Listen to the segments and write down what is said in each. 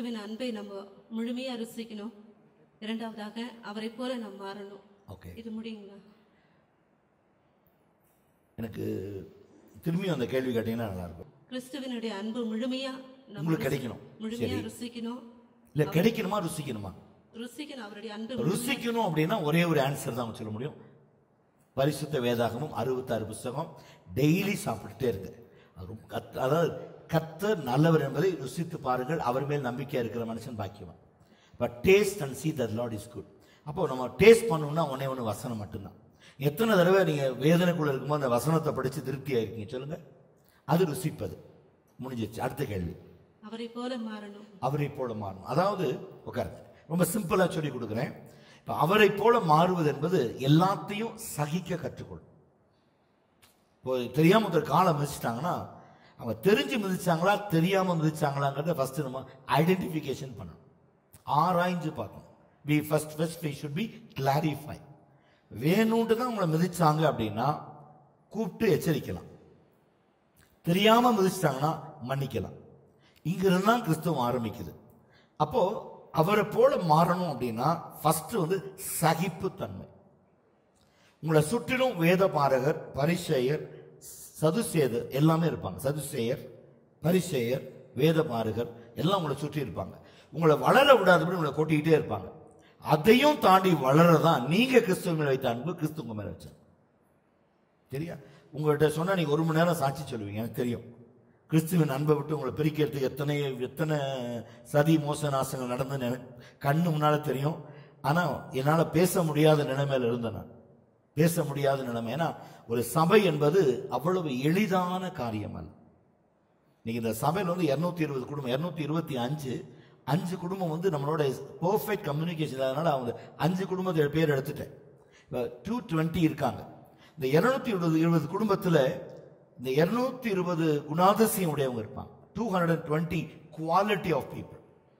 கிறிஸ்துவின் அன்பை நம்ம முழுமையா ருசிக்கணும் இரண்டாவதாக அவரை போல நம்ம மாறணும் ஓகே இது முடியுங்களா எனக்கு திரும்பியும் அந்த கேள்வி கேட்டீங்கன்னா நல்லா இருக்கும் கிறிஸ்துவினுடைய அன்பு முழுமையா நம்ம உங்களுக்கு கிடைக்கணும் முழுமையா ருசிக்கணும் இல்ல கிடைக்கணுமா ருசிக்கணுமா ருசிக்கணும் அவருடைய அன்பு ருசிக்கணும் அப்படின்னா ஒரே ஒரு ஆன்சர் தான் சொல்ல முடியும் பரிசுத்த வேதாகமும் அறுபத்தாறு புஸ்தகம் டெய்லி சாப்பிட்டுட்டே இருக்கு அது ரொம்ப கத்- அதாவது கத்தர் நல்லவர் என்பதை ருசித்து பாருங்கள் அவர் மேல் நம்பிக்கையா இருக்கிற மனுஷன் பாக்கியவான் but taste and see that Lord is good அப்போ நம்ம டேஸ்ட் பண்ணணும்னா ஒன்னே ஒன்று வசனம் மட்டும்தான் எத்தனை தடவை நீங்க வேதனைக்குள்ள இருக்கும்போது அந்த வசனத்தை படிச்சு திருப்தியா இருக்கீங்க சொல்லுங்க அது ருசிப்பது முடிஞ்சிச்சு அடுத்த கேள்வி அவரை போல மாறணும் அவரை போல மாறணும் அதாவது உட்காருங்க ரொம்ப சிம்பிளா சொல்லி கொடுக்குறேன் இப்ப அவரை போல மாறுவது என்பது எல்லாத்தையும் சகிக்க கற்றுக்கொள்ளும் இப்போ தெரியாம ஒரு காலை மிதிச்சிட்டாங்கன்னா அவங்க தெரிஞ்சு மிதிச்சாங்களா தெரியாம மிதிச்சாங்களாங்கிறத ஃபர்ஸ்ட் நம்ம ஐடென்டிஃபிகேஷன் பண்ணணும் ஆராய்ஞ்சு பார்க்கணும் we first first we should be clarify வேணும்ட்டு தான் உங்களை மிதிச்சாங்க அப்படின்னா கூப்பிட்டு எச்சரிக்கலாம் தெரியாம மிதிச்சிட்டாங்கன்னா மன்னிக்கலாம் இங்கிருந்து தான் கிறிஸ்துவம் ஆரம்பிக்குது அப்போ அவரை போல மாறணும் அப்படின்னா ஃபர்ஸ்ட் வந்து சகிப்புத்தன்மை உங்களை சுற்றிலும் வேத பாரகர் பரிசெயர் சதுசேதர் எல்லாமே இருப்பாங்க சதுசேயர் பரிசெயர் வேத பாரகர் எல்லாம் உங்களை சுற்றி இருப்பாங்க உங்களை வளர விடாதபடி உங்களை கொட்டிக்கிட்டே இருப்பாங்க அதையும் தாண்டி வளரதான் நீங்க கிறிஸ்துவ மேல வைத்த அன்பு கிறிஸ்து உங்க மேல வச்சார் சரியா உங்கள்கிட்ட சொன்னா நீங்க ஒரு மணி நேரம் சாட்சி சொல்லுவீங்க எனக்கு தெரியும் கிறிஸ்துவின் அன்பை விட்டு உங்களை பிரிக்கிறதுக்கு எத்தனை எத்தனை சதி மோச நாசங்கள் நடந்துன்னு எனக்கு கண்ணு முன்னால தெரியும் ஆனா என்னால பேச முடியாத நிலைமையில இருந்தேன் நான் பேச முடியாத நிலைமை ஏன்னா ஒரு சபை என்பது அவ்வளவு எளிதான காரியம் அல்ல இன்னைக்கு இந்த சபையில் வந்து இருநூத்தி இருபது குடும்பம் இருநூத்தி இருபத்தி அஞ்சு அஞ்சு குடும்பம் வந்து நம்மளோட பெர்ஃபெக்ட் கம்யூனிகேஷன் அதனால அவங்க அஞ்சு குடும்பத்தை பேர் எடுத்துட்டேன் இப்போ டூ டுவெண்ட்டி இருக்காங்க இந்த இருநூத்தி இருபது இருபது குடும்பத்துல இந்த இருநூத்தி இருபது குணாதிசயம் உடையவங்க இருப்பாங்க two hundred twenty quality of people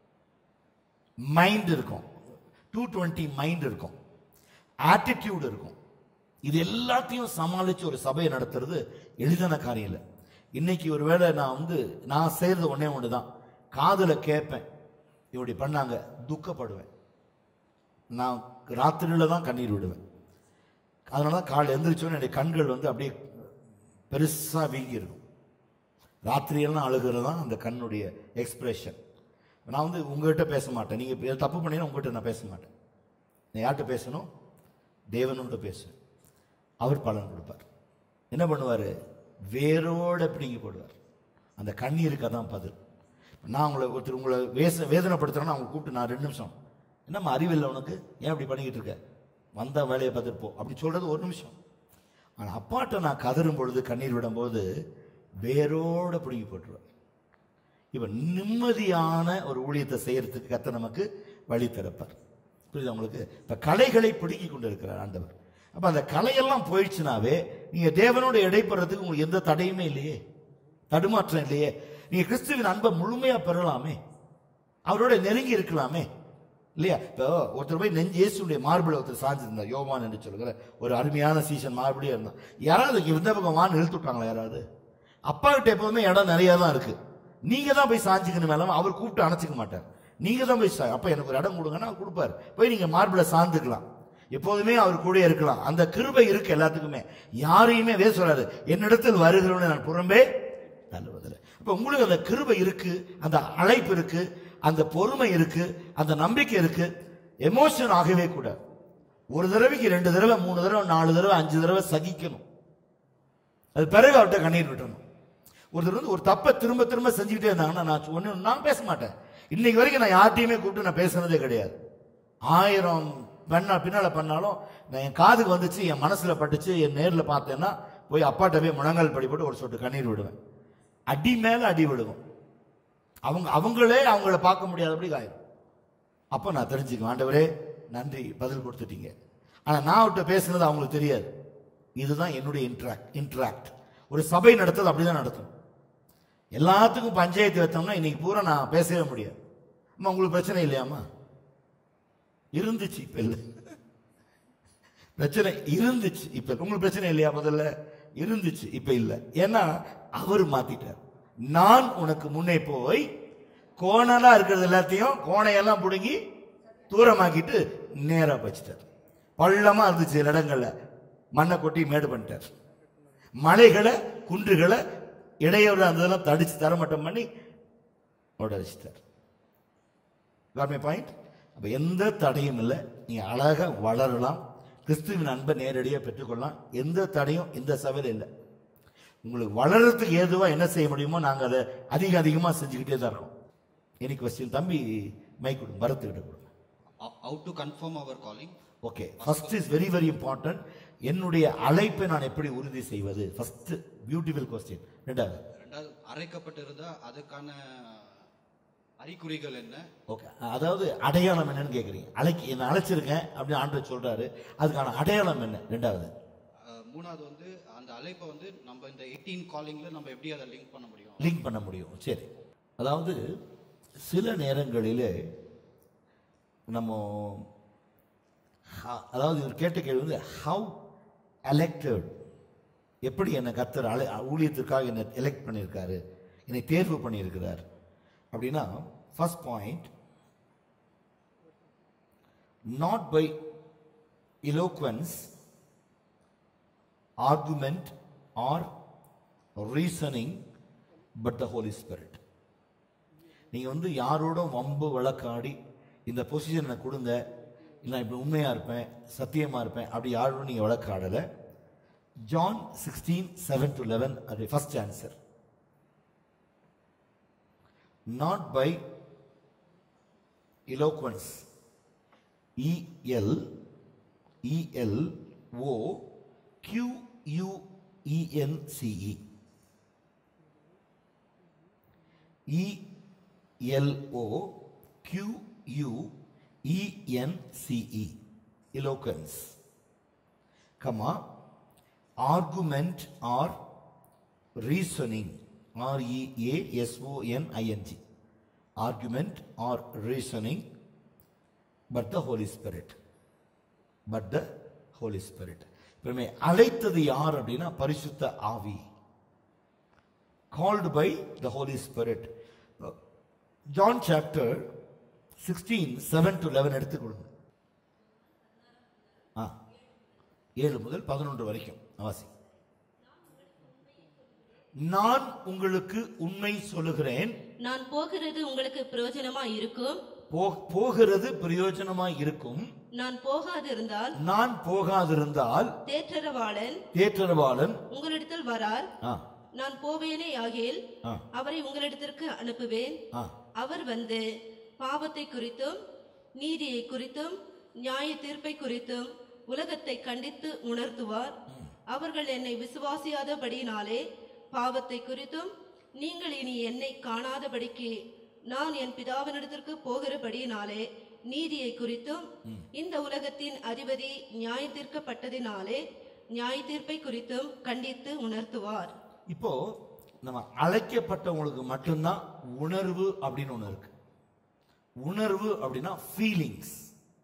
mind இருக்கும் டூ டுவெண்ட்டி மைண்ட் இருக்கும் ஆட்டிடியூட் இருக்கும் இது எல்லாத்தையும் சமாளிச்சு ஒரு சபையை நடத்துறது எளிதான காரியம் இல்லை இன்னைக்கு ஒருவேளை நான் வந்து நான் செய்யறது ஒண்ணே ஒன்று தான் காதுல கேட்பேன் இப்படி பண்ணாங்க துக்கப்படுவேன் நான் ராத்திரியில தான் கண்ணீர் விடுவேன் அதனால தான் காலை எந்திரிச்சோன்னு என்னுடைய கண்கள் வந்து அப்படியே பெருசா வீங்கி இருக்கும் ராத்திரியெல்லாம் அழுகிறது தான் அந்த கண்ணுடைய எக்ஸ்பிரஷன் நான் வந்து உங்ககிட்ட பேச மாட்டேன் நீங்க பே- தப்பு பண்ணீங்கன்னா உங்ககிட்ட நான் பேச மாட்டேன் நான் யார்கிட்ட பேசணும் தேவனோட பேசுவேன் அவர் பலன் கொடுப்பார் என்ன பண்ணுவாரு வேரோட பிடுங்கி போடுவார் அந்த கண்ணீருக்கு அதான் பதில் நான் உங்களை ஒருத்தர் உங்களை வேச வேதனைப்படுத்துறேன்னா அவங்க கூப்பிட்டு நான் ரெண்டு நிமிஷம் என்னம்மா அறிவில்லை உனக்கு ஏன் இப்படி பண்ணிக்கிட்டு இருக்க வந்த வேலையை பார்த்துட்டு போ அப்படி சொல்றது ஒரு நிமிஷம் ஆனா அப்பாட்ட நான் கதறும் பொழுது கண்ணீர் விடும்போது வேரோட பிடுங்கி போட்டுருவார் இப்ப நிம்மதியான ஒரு ஊழியத்தை செய்யறதுக்கு கத்த நமக்கு வழி திறப்பார் புரியுதா உங்களுக்கு இப்ப கலைகளை பிடுங்கி கொண்டு இருக்கிறார் ஆண்டவர் அப்ப அந்த கலையெல்லாம் போயிடுச்சுனாவே நீங்க தேவனோட இடைப்படுறதுக்கு உங்களுக்கு எந்த தடையுமே இல்லையே தடுமாற்றம் இல்லையே நீங்க கிறிஸ்துவின் அன்பை முழுமையா பெறலாமே அவரோட நெருங்கி இருக்கலாமே இல்லையா இப்போ ஒருத்தர் போய் நெஞ்சு இயேசுடைய மார்பிள் ஒருத்தர் சாஞ்சிருந்தார் யோவான் என்று சொல்லுகிற ஒரு அருமையான சீசன் மார்பிளே இருந்தான் யாராவது இங்க இந்த பக்கம் வான்னு இழுத்து விட்டாங்களா யாராவது அப்பா கிட்ட எப்போதுமே இடம் நிறைய தான் இருக்கு நீங்க தான் போய் சாஞ்சிக்கணும் மேலும் அவர் கூப்பிட்டு அணைச்சிக்க மாட்டார் நீங்க தான் போய் சா- அப்ப எனக்கு ஒரு இடம் கொடுங்கன்னா அவர் கொடுப்பார் போய் நீங்க மார்பிள சார்ந்துக்கலாம் எப்போதுமே அவர் கூட இருக்கலாம் அந்த கிருபை இருக்கு எல்லாத்துக்குமே யாரையுமே வே சொல்லாது என்னிடத்தில் வருகிறவனை நான் புறம்பே தள்ளுவதில்லை அப்ப உங்களுக்கு அந்த கிருபை இருக்கு அந்த அழைப்பு இருக்கு அந்த பொறுமை இருக்கு அந்த நம்பிக்கை இருக்கு எமோஷன் ஆகவே கூட ஒரு தடவைக்கு ரெண்டு தடவை மூணு தடவை நாலு தடவை அஞ்சு தடவை சகிக்கணும் அது பிறகு அவர்கிட்ட கண்ணீர் விட்டணும் ஒருத்தர் வந்து ஒரு தப்பை திரும்ப திரும்ப செஞ்சுக்கிட்டே இருந்தாங்கன்னா நான் ஒண்ணு நான் பேச மாட்டேன் இன்னைக்கு வரைக்கும் நான் யார்ட்டையுமே கூப்பிட்டு நான் பேசுனதே கிடையாது ஆயிரம் பண்ணா பின்னால பண்ணாலும் நான் என் காதுக்கு வந்துச்சு என் மனசுல பட்டுச்சு என் நேர்ல பார்த்தேன்னா போய் அப்பாட்ட போய் முழங்கால் படி போட்டு ஒரு சொட்டு கண்ணீர் விடுவேன் அடி மேல அடி விடுவோம் அவங்க அவங்களே அவங்கள பார்க்க முடியாதபடி காயும் அப்ப நான் தெரிஞ்சுக்குவேன் ஆண்டவரே நன்றி பதில் கொடுத்துட்டீங்க ஆனா நான் அவர்கிட்ட பேசுனது அவங்களுக்கு தெரியாது இதுதான் என்னுடைய இன்ட்ராக்ட் இன்ட்ராக்ட் ஒரு சபை நடத்துறது அப்படிதான் நடத்தும் எல்லாத்துக்கும் பஞ்சாயத்து வைத்தோம்னா இன்னைக்கு பூரா நான் பேசவே முடியாது அம்மா உங்களுக்கு பிரச்சனை இல்லையாம்மா இருந்துச்சு இப்ப இல்லை பிரச்சனை இருந்துச்சு இப்ப இல்ல. உங்களுக்கு பிரச்சனை இல்லையா முதல்ல இருந்துச்சு இப்ப இல்ல ஏன்னா அவர் மாத்திட்டார் நான் உனக்கு முன்னே போய் கோணலா இருக்கிறது எல்லாத்தையும் கோணையெல்லாம் பிடுங்கி தூரமாக்கிட்டு நேரா வச்சுட்டார் பள்ளமா இருந்துச்சு சில இடங்கள்ல மண்ணை கொட்டி மேடு பண்ணிட்டார் மலைகளை குன்றுகளை இடையூறு இருந்ததெல்லாம் தடிச்சு தரமட்டம் பண்ணி உடச்சிட்டார் காட் மை பாயிண்ட் அப்ப எந்த தடையும் இல்லை நீங்க அழகா வளரலாம் கிறிஸ்துவின் அன்பை நேரடியாக பெற்றுக்கொள்ளலாம் எந்த தடையும் இந்த சபையில் இல்லை உங்களுக்கு வளர்றதுக்கு ஏதுவா என்ன செய்ய முடியுமோ நாங்க அதை அதிக அதிகமா செஞ்சுக்கிட்டே தான் இருக்கோம் எனி கொஸ்டின் தம்பி மைக் கொடுங்க பரத்துக்கிட்ட கொடுங்க How how to confirm our calling? Okay first is very very important என்னுடைய அழைப்பை நான் எப்படி உறுதி செய்வது ஃபர்ஸ்ட் பியூட்டிஃபுல் கொஸ்டின் ரெண்டாவது ரெண்டாவது அரைக்கப்பட்டிருந்தா அதுக்கான அறிகுறிகள் என்ன ஓகே அதாவது அடையாளம் என்னன்னு கேட்குறீங்க அழைக்கி என்ன அழைச்சிருக்கேன் அப்படின்னு ஆண்டவர் சொல்றாரு அதுக்கான அடையாளம் என்ன ரெண்டாவது அஹ், மூணாவது வந்து அந்த அழைப்பை வந்து நம்ம இந்த எயிட்டீன் காலிங்ல நம்ம எப்படி அதை லிங்க் பண்ண முடியும் லிங்க் பண்ண முடியும் சரி அதாவது சில நேரங்களிலே நம்ம ஹ- அதாவது இவர் கேட்ட கேள்வி வந்து ஹவு எலெக்டட் எப்படி என்னை கர்த்தர் அலை ஊழியத்திற்காக என்னை எலெக்ட் பண்ணியிருக்காரு என்னை தேர்வு பண்ணியிருக்கிறார் அப்படின்னா first point not by eloquence argument or reasoning but the Holy Spirit நீங்க வந்து யாரோட வம்பு வழக்காடி இந்த பொசிஷனை கொடுங்க இல்லை இப்படி உண்மையா இருப்பேன் சத்தியமா இருப்பேன் அப்படி யாரோட நீங்க வழக்காடல John sixteen seven to eleven அது first answer not by eloquence E L E L O Q U E N C E E L O Q U E N C E eloquence comma argument or reasoning R-E-A-S-O-N-I-N-G argument or reasoning but the Holy Spirit but the Holy Spirit இப்பமே அழைத்தது யார் அப்படின்னா பரிசுத்த ஆவி called by the Holy Spirit John chapter 16 7 to 11 எடுத்துக் கொடுங்க ஆ ஏழு முதல் பதினொன்று வரைக்கும் வாசி நான் உங்களுக்கு உண்மை சொல்லுகிறேன் நான் போகிறது உங்களுக்கு பிரயோஜனமா இருக்கும் போ- போகிறது பிரயோஜனமாய் இருக்கும் நான் போகாதிருந்தால் நான் போகாதிருந்தால் தேற்றரவாளன் தேற்றரவாளன் உங்களிடத்தில் வரார் ஆ, நான் போவேனே ஆகில் ஆ, அவரை உங்களிடத்திற்கு அனுப்புவேன் ஆ. அவர் வந்து பாவத்தை குறித்தும் நீதியை குறித்தும் நியாய தீர்ப்பை குறித்தும் உலகத்தை கண்டித்து உணர்த்துவார் அவர்கள் என்னை விசுவாசியாதபடியினாலே பாவத்தை குறித்தும் நீங்கள் இனி என்னை காணாதபடிக்கு நான் என் பிதாவினிடத்திற்கு போகிறபடியினாலே நீதியை குறித்தும் இந்த உலகத்தின் அதிபதி நியாய தீர்க்கப்பட்டதினாலே நியாய தீர்ப்பை குறித்தும் கண்டித்து உணர்த்துவார் இப்போ நம்ம அழைக்கப்பட்டவங்களுக்கு மட்டும்தான் உணர்வு அப்படின்னு ஒண்ணு இருக்கு உணர்வு அப்படின்னா feelings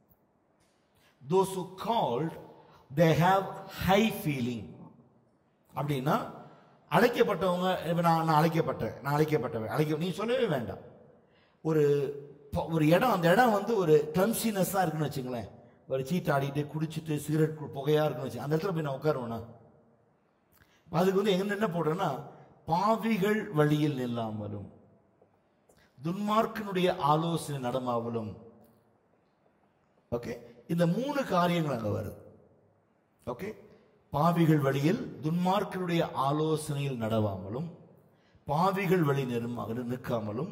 those who called they have high feeling அப்படின்னா அழைக்கப்பட்டவங்க இப்ப நான் நான் அழைக்கப்பட்டேன் நான் அழைக்கப்பட்டவன் அழைக்க நீ சொல்லவே வேண்டாம் ஒரு ப- ஒரு இடம் அந்த இடம் வந்து ஒரு கிளம்சினஸ்ஸாக இருக்குன்னு வச்சுங்களேன் ஒரு சீட்டாடிட்டு குடிச்சிட்டு சிகரெட் கு- புகையா இருக்குன்னு வச்சு அந்த இடத்துல போய் நான் உட்காருவேனா அதுக்கு வந்து எங்க என்ன போடுறேன்னா பாவிகள் வழியில் நில்லாமலும் துன்மார்க்கனுடைய ஆலோசனை நடமாவலும் ஓகே இந்த மூணு காரியங்கள் அங்க வருது ஓகே பாவிகள் வழியில் துன்மார்க்கனுடைய ஆலோசனையில் நடவாமலும் பாவிகள் வழி நிறுமா- நிற்காமலும்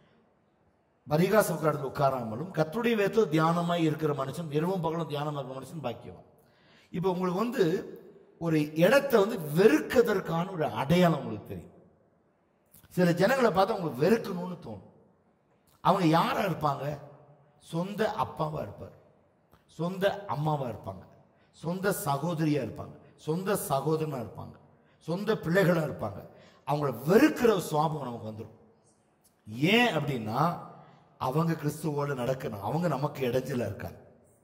பரிகாச உட்காரத்தில் உட்காராமலும் கத்துடைய வேதத்தில் தியானமாய் இருக்கிற மனுஷன் இரவும் பகலும் தியானமாக இருக்கிற மனுஷன் பாக்கியவான் இப்போ உங்களுக்கு வந்து ஒரு இடத்தை வந்து வெறுக்கதற்கான ஒரு அடையாளம் உங்களுக்கு தெரியும் சில ஜனங்களை பார்த்தா உங்களுக்கு வெறுக்கணும்னு தோணும் அவங்க யாரா இருப்பாங்க சொந்த அப்பாவா இருப்பார் சொந்த அம்மாவா இருப்பாங்க சொந்த சகோதரியா இருப்பாங்க சொந்த சகோதரனா இருப்பாங்க சொந்த பிள்ளைகளா இருப்பாங்க அவங்கள வெறுக்கிற ஒரு சுவாபம் நமக்கு வந்துடும் ஏன் அப்படின்னா அவங்க கிறிஸ்துவோடு நடக்கணும் அவங்க நமக்கு இடைஞ்சலா இருக்காங்க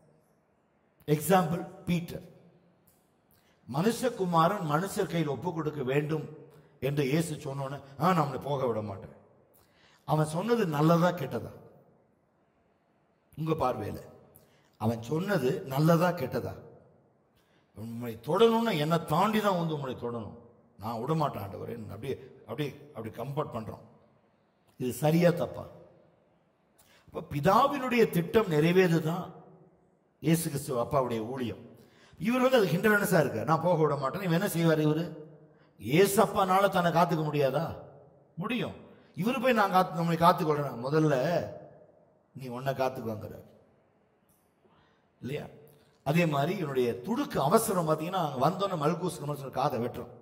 எக்ஸாம்பிள் பீட்டர் மனுஷகுமாரன் மனுஷர் கையில் ஒப்பு கொடுக்க வேண்டும் என்று இயேசு சொன்னோன்னே ஆ நான் அவனை போக விட மாட்டேன் அவன் சொன்னது நல்லதா கெட்டதா உங்க பார்வையில அவன் சொன்னது நல்லதா கெட்டதா உண்மை தொடணும்னா என்னை தாண்டி தான் வந்து உங்களை தொடணும் நான் விடமாட்டேன் ஆண்டவரே அப்படியே அப்படியே அப்படி கம்பேர்ட் பண்றோம் இது சரியா தப்பா அப்ப பிதாவினுடைய திட்டம் நிறைவேறுதான் இயேசு கிறிஸ்துவ அப்பாவுடைய ஊழியம் இவர் வந்து அது ஹிண்டரன்ஸா இருக்கு நான் போக விட மாட்டேன் இவன் என்ன செய்வார் இவரு ஏசப்பானால தன்னை காத்துக்க முடியாதா முடியும் இவரு போய் நான் காத்து நம்மளை காத்துக்கொள்ளணும் முதல்ல நீ உன்னை காத்துக்குவாங்கிறார் இல்லையா அதே மாதிரி இவனுடைய துடுக்கு அவசரம் பார்த்தீங்கன்னா அங்க வந்தோன்னே மல்கூஸ் கமர்சல் காதை வெட்டுறோம்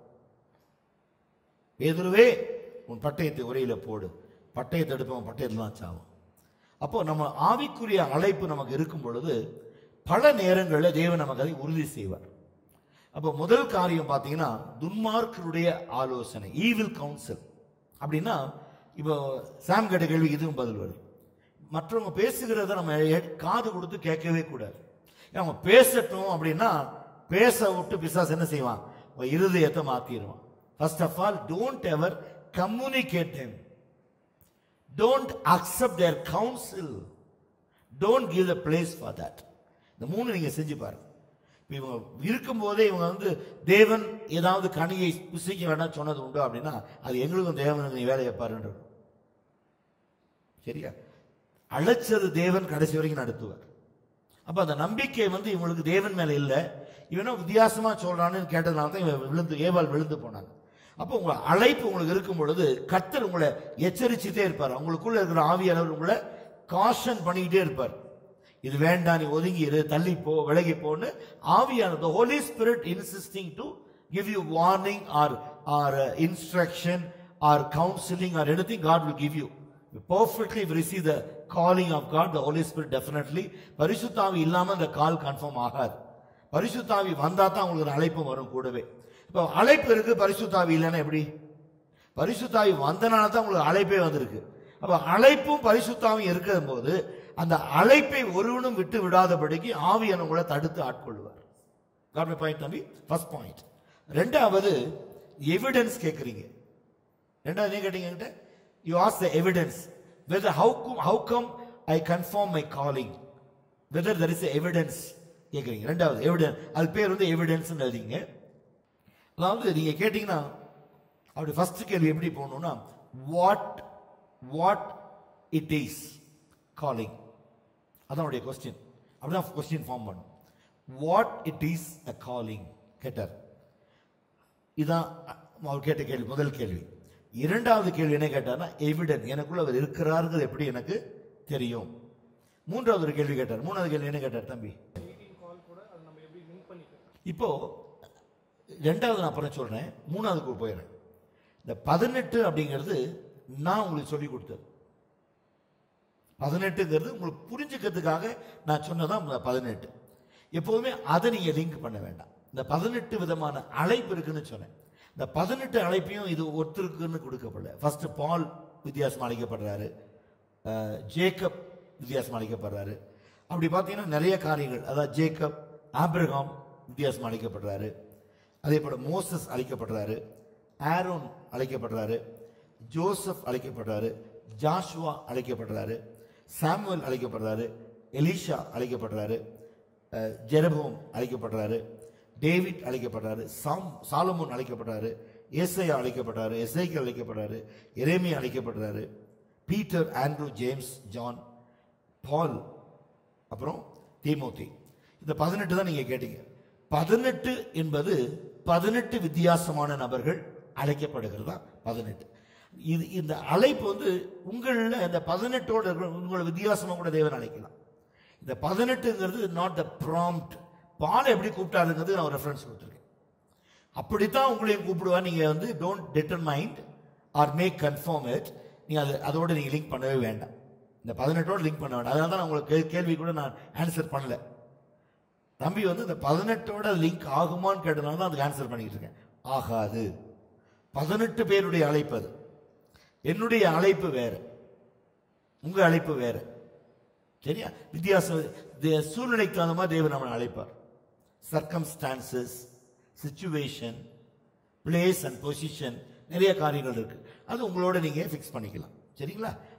பேதுருவே உன் பட்டயத்தை உரையில போடு பட்டயத்தை எடுப்பவன் பட்டயத்தில் தான் சாவும் அப்போ நம்ம ஆவிக்குரிய அழைப்பு நமக்கு இருக்கும் பொழுது பல நேரங்களில் தேவன் நமக்கு அதை உறுதி செய்வார் அப்போ முதல் காரியம் பார்த்தீங்கன்னா துன்மார்க்கருடைய ஆலோசனை ஈவில் கவுன்சில் அப்படின்னா இப்போ சாம் கேட்ட கேள்விக்கு இதுவும் பதில் வருது மற்றவங்க பேசுகிறத நம்ம எ- காது கொடுத்து கேட்கவே கூடாது ஏன் அவங்க பேசட்டும் அப்படின்னா பேச விட்டு பிசாஸ் என்ன செய்வான் உன் இருதயத்தை மாத்திடுவான் first of all don't ever communicate them don't accept their counsel don't give the place for that இந்த மூணு நீங்க செஞ்சு பாருங்க இப்ப இவங்க இருக்கும்போதே இவங்க வந்து தேவன் ஏதாவது கனியை புசிக்க வேண்டாம் சொன்னது உண்டு அப்படின்னா அது எங்களுக்கும் தேவன் நீ வேலையை பாருன்றது சரியா அழைச்சது தேவன் கடைசி வரைக்கும் நடத்துவார் அப்ப அந்த நம்பிக்கை வந்து இவங்களுக்கு தேவன் மேல இல்ல இவனும் வித்தியாசமா சொல்றான்னு கேட்டதுனால தான் இவன் விழுந்து ஏவாள் விழுந்து போனாங்க அப்போ உங்க அழைப்பு உங்களுக்கு இருக்கும் பொழுது கர்த்தர் உங்களை எச்சரிச்சுட்டே இருப்பார் உங்களுக்குள்ள இருக்கிற ஆவியானவர் உங்களை காஷன் பண்ணிக்கிட்டே இருப்பார் இது வேண்டாம் நீ ஒதுங்கி இரு தள்ளி போ விலகி போன்னு ஆவியானது Holy Spirit insisting to give you warning or or instruction or counselling or anything God will give you perfectly if you receive the calling of God, the Holy Spirit definitely பரிசுத்தாவி இல்லாம அந்த கால் confirm ஆகாது பரிசுத்தாவி வந்தா தான் உங்களுக்கு ஒரு அழைப்பு வரும் கூடவே இப்போ அழைப்பு இருக்கு பரிசுத்தாவி இல்லைன்னா எப்படி பரிசுத்தாவி வந்தனால தான் உங்களுக்கு அழைப்பே வந்திருக்கு அப்ப அழைப்பும் பரிசுத்தாவும் இருக்கிற போது அந்த அழைப்பை ஒருவனும் விட்டு விடாதபடிக்கு ஆவியான உங்களை தடுத்து ஆட்கொள்வார் காட் மை பாயிண்ட் தம்பி ஃபர்ஸ்ட் பாயிண்ட் ரெண்டாவது எவிடன்ஸ் கேட்குறீங்க ரெண்டாவது என்ன கேட்டீங்க என்கிட்ட you ask the evidence whether how come how come I confirm my calling whether there is evidence கேட்குறீங்க ரெண்டாவது எவிடன்ஸ் அது பேர் வந்து எவிடன்ஸ் எழுதிங்க அதாவது நீங்க கேட்டீங்கன்னா அப்படி ஃபர்ஸ்ட் கேள்வி எப்படி போகணும்னா what what it is calling அதான் கொஸ்டின் அப்படிதான் கொஸ்டின் ஃபார்ம் பண்ணும் what it is a calling கேட்டார் இதான் அவர் கேட்ட கேள்வி முதல் கேள்வி இரண்டாவது கேள்வி என்ன கேட்டார்னா எவிடன் எனக்குள்ள அவர் இருக்கிறாருங்கிறது எப்படி எனக்கு தெரியும் மூன்றாவது ஒரு கேள்வி கேட்டார் மூணாவது கேள்வி என்ன கேட்டார் தம்பி இப்போ ரெண்டாவது நான் அப்புறம் சொல்றேன் மூணாவதுக்கு போயிடுறேன் இந்த பதினெட்டு அப்படிங்கிறது நான் உங்களுக்கு சொல்லி கொடுத்தது பதினெட்டுங்கிறது உங்களுக்கு புரிஞ்சுக்கிறதுக்காக நான் சொன்னதான் இந்த பதினெட்டு எப்போதுமே அதை நீங்க லிங்க் பண்ண வேண்டாம் இந்த பதினெட்டு விதமான அழைப்பு இருக்குன்னு சொன்னேன் இந்த பதினெட்டு அழைப்பையும் இது ஒருத்தருக்குன்னு கொடுக்கப்படல ஃபர்ஸ்ட் பால் வித்தியாசம் அழைக்கப்படுறாரு அஹ், ஜேக்கப் வித்தியாசம் அழைக்கப்படுறாரு அப்படி பார்த்தீங்கன்னா நிறைய காரியங்கள் அதாவது ஜேக்கப் ஆபிரகாம் வித்தியாசம் அழைக்கப்படுறாரு அதே போல மோசஸ் அழைக்கப்படுறாரு ஆரோன் அழைக்கப்படுறாரு ஜோசப் அழைக்கப்படுறாரு ஜாஷுவா அழைக்கப்படுறாரு சாமுவேல் அழைக்கப்படுறாரு எலிஷா அழைக்கப்படுறாரு அஹ், ஜெரபோம் அழைக்கப்படுறாரு டேவிட் அழைக்கப்படுறாரு சாம் சாலமோன் அழைக்கப்படுறாரு ஏசையா அழைக்கப்படுறாரு எஸ்ஐக்கு அழைக்கப்படுறாரு எரேமியா அழைக்கப்படுறாரு Peter Andrew James John Paul அப்புறம் தீமோத்தி இந்த பதினெட்டு தான் நீங்க கேட்டீங்க பதினெட்டு என்பது பதினெட்டு வித்தியாசமான நபர்கள் அழைக்கப்படுகிறதா பதினெட்டு இது இந்த அழைப்பு வந்து உங்களில் இந்த பதினெட்டோட இருக்கிற உங்களை வித்தியாசமா கூட தேவன் அழைக்கலாம் இந்த பதினெட்டுங்கிறது நாட் த ப்ராம்ப்ட் பாலை எப்படி கூப்பிட்டாருங்கிறது நான் ரெஃபரன்ஸ் கொடுத்துருக்கேன் அப்படித்தான் உங்களையும் கூப்பிடுவா நீங்க வந்து don't determine or make confirm it நீங்க அது அதோட நீங்க லிங்க் பண்ணவே வேண்டாம் இந்த பதினெட்டோட லிங்க் பண்ண வேண்டாம் அதனால தான் நான் உங்களுக்கு கே- கேள்வி கூட நான் ஆன்சர் பண்ணல தம்பி வந்து இந்த பதினெட்டோட லிங்க் ஆகுமான்னு கேட்டனால தான் அதுக்கு ஆன்சர் பண்ணிட்டு இருக்கேன் ஆகாது பதினெட்டு பேருடைய அழைப்பு அது என்னுடைய அழைப்பு வேற உங்க அழைப்பு வேற சரியா வித்தியாசம் தே- சூழ்நிலைக்கு தகுந்த மாதிரி தேவன் நம்மளை அழைப்பார் circumstances situation place and position நிறைய காரியங்கள் இருக்கு அது உங்களோட நீங்க ஃபிக்ஸ் பண்ணிக்கலாம் சரிங்களா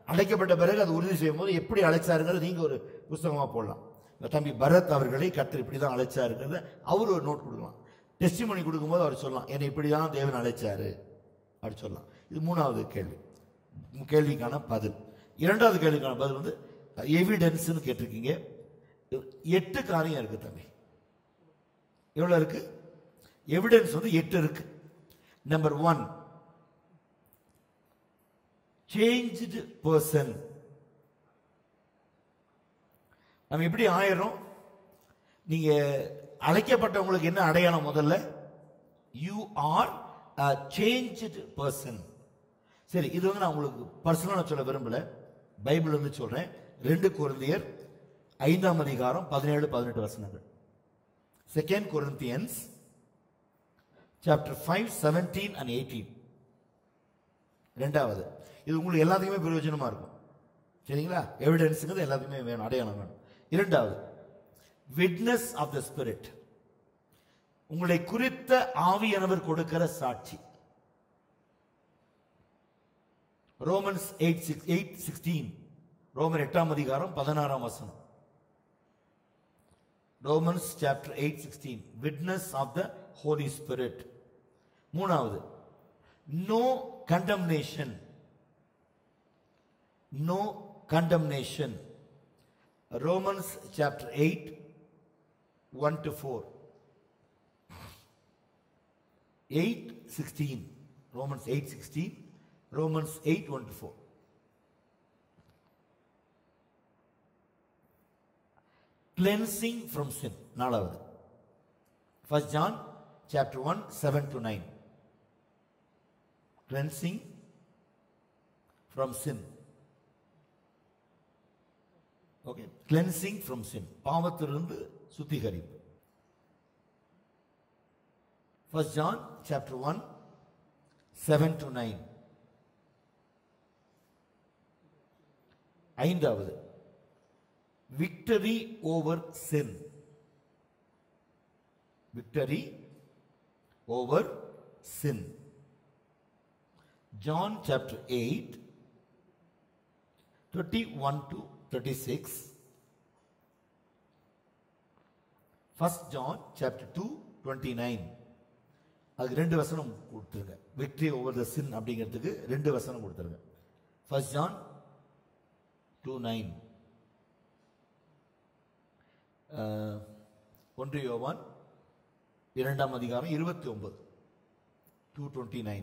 அழைக்கப்பட்ட பிறகு அது உறுதி செய்யும் போது எப்படி அழைச்சாருங்கிறது நீங்க ஒரு புஸ்தகமா போடலாம் இந்த தம்பி பரத் அவர்களை கர்த்தர் இப்படி தான் அழைச்சாருங்கிறத அவர் ஒரு நோட் கொடுக்கலாம் டெஸ்டிமனி கொடுக்கும்போது அவர் சொல்லலாம் என்னை இப்படி தான் தேவன் அழைச்சாரு அப்படி சொல்லலாம் இது மூணாவது கேள்வி உம் கேள்விக்கான பதில் இரண்டாவது கேள்விக்கான பதில் வந்து எவிடன்ஸ்னு கேட்டிருக்கீங்க எட்டு காரியம் இருக்கு தம்பி எவ்வளவு இருக்கு எவிடன்ஸ் வந்து எட்டு இருக்கு நம்பர் ஒன் சேஞ்சு பர்சன் நம்ம எப்படி ஆயிரும் நீங்க அழைக்கப்பட்டவங்களுக்கு என்ன அடையாளம் முதல்ல யூ ஆர் சேஞ்சு பர்சன் சரி இது வந்து நான் உங்களுக்கு பர்சனலாக சொல்ல விரும்பல பைபிள் வந்து சொல்றேன் ரெண்டு குருந்தியர் ஐந்தாம் அதிகாரம் பதினேழு பதினெட்டு வசனங்கள் second Corinthians chapter five seventeen and eighteen ரெண்டாவது இது உங்களுக்கு எல்லாத்துக்குமே பிரயோஜனமா இருக்கும் சரிங்களா எவிடன்ஸுங்கிறது எல்லாத்துக்குமே வேணும் அடையாளம் வேணும் இரண்டாவது விட்னஸ் ஆஃப் த ஸ்பிரிட் உங்களை குறித்த ஆவியானவர் கொடுக்கிற சாட்சி Romans eight six eight sixteen Roman எட்டாம் அதிகாரம் பதினாறாம் வசனம் Romans chapter eight sixteen witness of the Holy Spirit மூணாவது no condemnation no condemnation Romans chapter eight one to four eight sixteen Romans eight sixteen Romans eight one to four cleansing from sin நாலாவது first John chapter one seven to nine cleansing from sin okay cleansing from sin பாவத்திலிருந்து சுத்திகரிப்பு first John chapter one seven to nine ஐந்தாவது victory over sin victory over sin John chapter eight thirty one to thirty six first John chapter two twenty nine அதுக்கு ரெண்டு வசனம் கொடுத்துருங்க victory over the சின் அப்படிங்கிறதுக்கு ரெண்டு வசனம் கொடுத்துருங்க ஃபர்ஸ்ட் ஜான் டூ நைன் ஒன்று யோவான் இரண்டாம் அதிகாரம் இருபத்தி ஒன்பது டூ டுவெண்ட்டி நைன்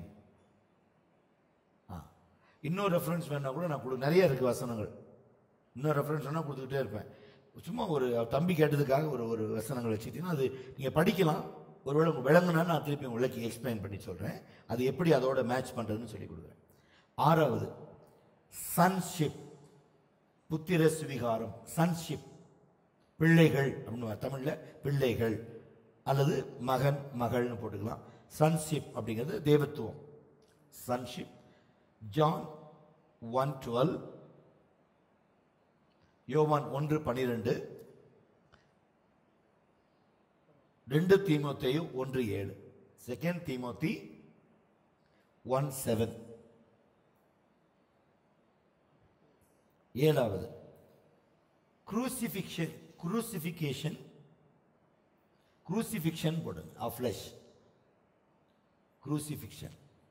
ஆ இன்னொரு ரெஃபரன்ஸ் வேணா கூட நான் கொடு நிறைய இருக்கு வசனங்கள் இன்னொரு ரெஃபரன்ஸ் வேணா கொடுத்துக்கிட்டே இருப்பேன் சும்மா ஒரு தம்பி கேட்டதுக்காக ஒரு ஒரு வசனங்கள் வச்சுக்கிட்டீங்கன்னா அது நீங்கள் படிக்கலாம் ஒருவேளை உங்க விளங்குனா நான் திருப்பி உங்களுக்கு எக்ஸ்பிளைன் பண்ணி சொல்கிறேன் அது எப்படி அதோட மேட்ச் பண்ணுறதுன்னு சொல்லி கொடுக்குறேன் ஆறாவது சன்ஷிப் புத்திர சுவிகாரம் சன்ஷிப் பிள்ளைகள் அப்படின்னு தமிழ்ல பிள்ளைகள் அல்லது மகன் மகள்னு போட்டுக்கலாம் சன்ஷிப் அப்படிங்கிறது தேவத்துவம் சன்ஷிப் ஜான் ஒன் டுவெல் யோவான் ஒன்று பனிரெண்டு ரெண்டு தீமோத்தேயு ஒன்று ஏழு செகண்ட் தீமோத்தி ஒன் செவன் ஏழாவது crucifixion crucifixion crucifixion போடுங்க of flesh crucifixion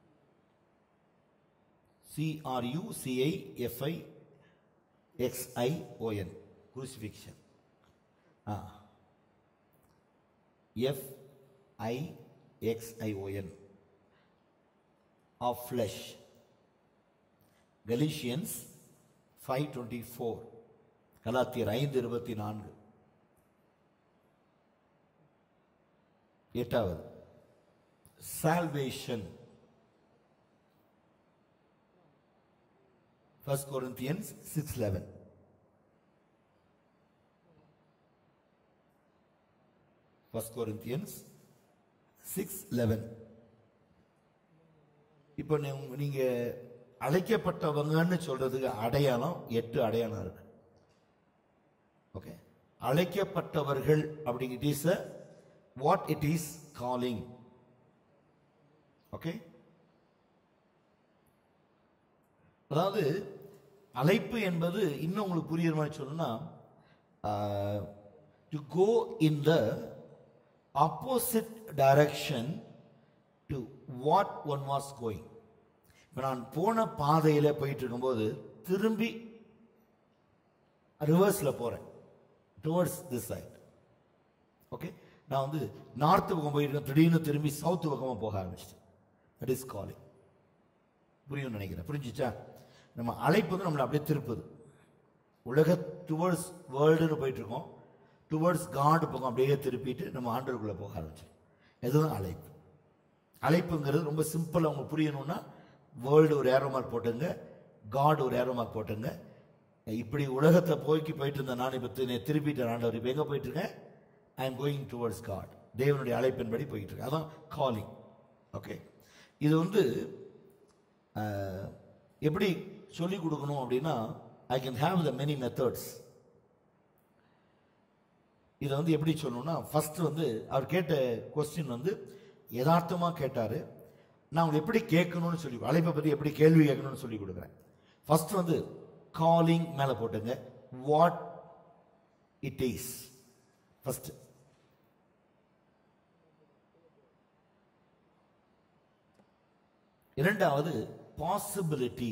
C R U C I F I X I O N crucifixion ah F I X I O N of flesh Galatians 524 கலாத்தியர் ஐந்து இருபத்தி நான்கு எட்டாவது salvation first Corinthians six eleven first Corinthians six eleven இப்போ நீங்க- நீங்க அழைக்கப்பட்டவங்கன்னு சொல்றதுக்கு அடையாளம் எட்டு அடையாளம் இருக்கு ஓகே அழைக்கப்பட்டவர்கள் அப்படிங்கிட்டு is what it is calling okay அதாவது அழைப்பு என்பது இன்னும் உங்களுக்கு புரியுற மாதிரி சொல்லணும்னா to go in the opposite direction to what one was going இப்போ நான் போன பாதையில் போயிட்டு இருக்கும்போது திரும்பி ரிவர்ஸில் போகிறேன் டுவர்ட்ஸ் திஸ் சைட் ஓகே நான் வந்து நார்த்து பக்கம் போயிருக்கேன் திடீர்னு திரும்பி சவுத்து பக்கமாக போக ஆரம்பிச்சிட்டேன் தட் இஸ் காலிங் புரியும்னு நினைக்கிறேன் புரிஞ்சிச்சா நம்ம அழைப்பு வந்து நம்மளை அப்படியே திருப்புது உலக டுவர்ட்ஸ் வேர்ல்டுன்னு போயிட்டு இருக்கோம் டுவர்ட்ஸ் காடு பக்கம் அப்படியே திருப்பிட்டு நம்ம ஆண்டருக்குள்ளே போக ஆரம்பிச்சோம் இதுதான் அழைப்பு அழைப்புங்கிறது ரொம்ப சிம்பிளாக உங்களுக்கு புரியணும்னா வேர்ல்டு ஒரு ஏரோ மார்க் போட்டுங்க காட் ஒரு ஏரோ மார்க் போட்டுங்க இப்படி உலகத்தை போய்க்கு போயிட்டு இருந்தேன் நான் இப்போ திருப்பிட்டேன் ஆண்டவர் இப்போ எங்கே போயிட்டு இருக்கேன் I am going towards God தேவனுடைய அழைப்பின்படி போயிட்டு இருக்கேன் அதான் காலிங் ஓகே இது வந்து அஹ், எப்படி சொல்லிக் கொடுக்கணும் அப்படின்னா I can have the many methods இதை வந்து எப்படி சொல்லணும்னா ஃபர்ஸ்ட் வந்து அவர் கேட்ட கொஸ்டின் வந்து யதார்த்தமா கேட்டாரு நான் உங்களுக்கு எப்படி கேட்கணும்னு சொல்லி அழைப்பை பற்றி எப்படி கேள்வி கேட்கணும்னு சொல்லி கொடுக்குறேன் ஃபர்ஸ்ட் வந்து காலிங் மேலே போட்டுங்க வாட் இட் இஸ் ஃபர்ஸ்ட் இரண்டாவது பாசிபிலிட்டி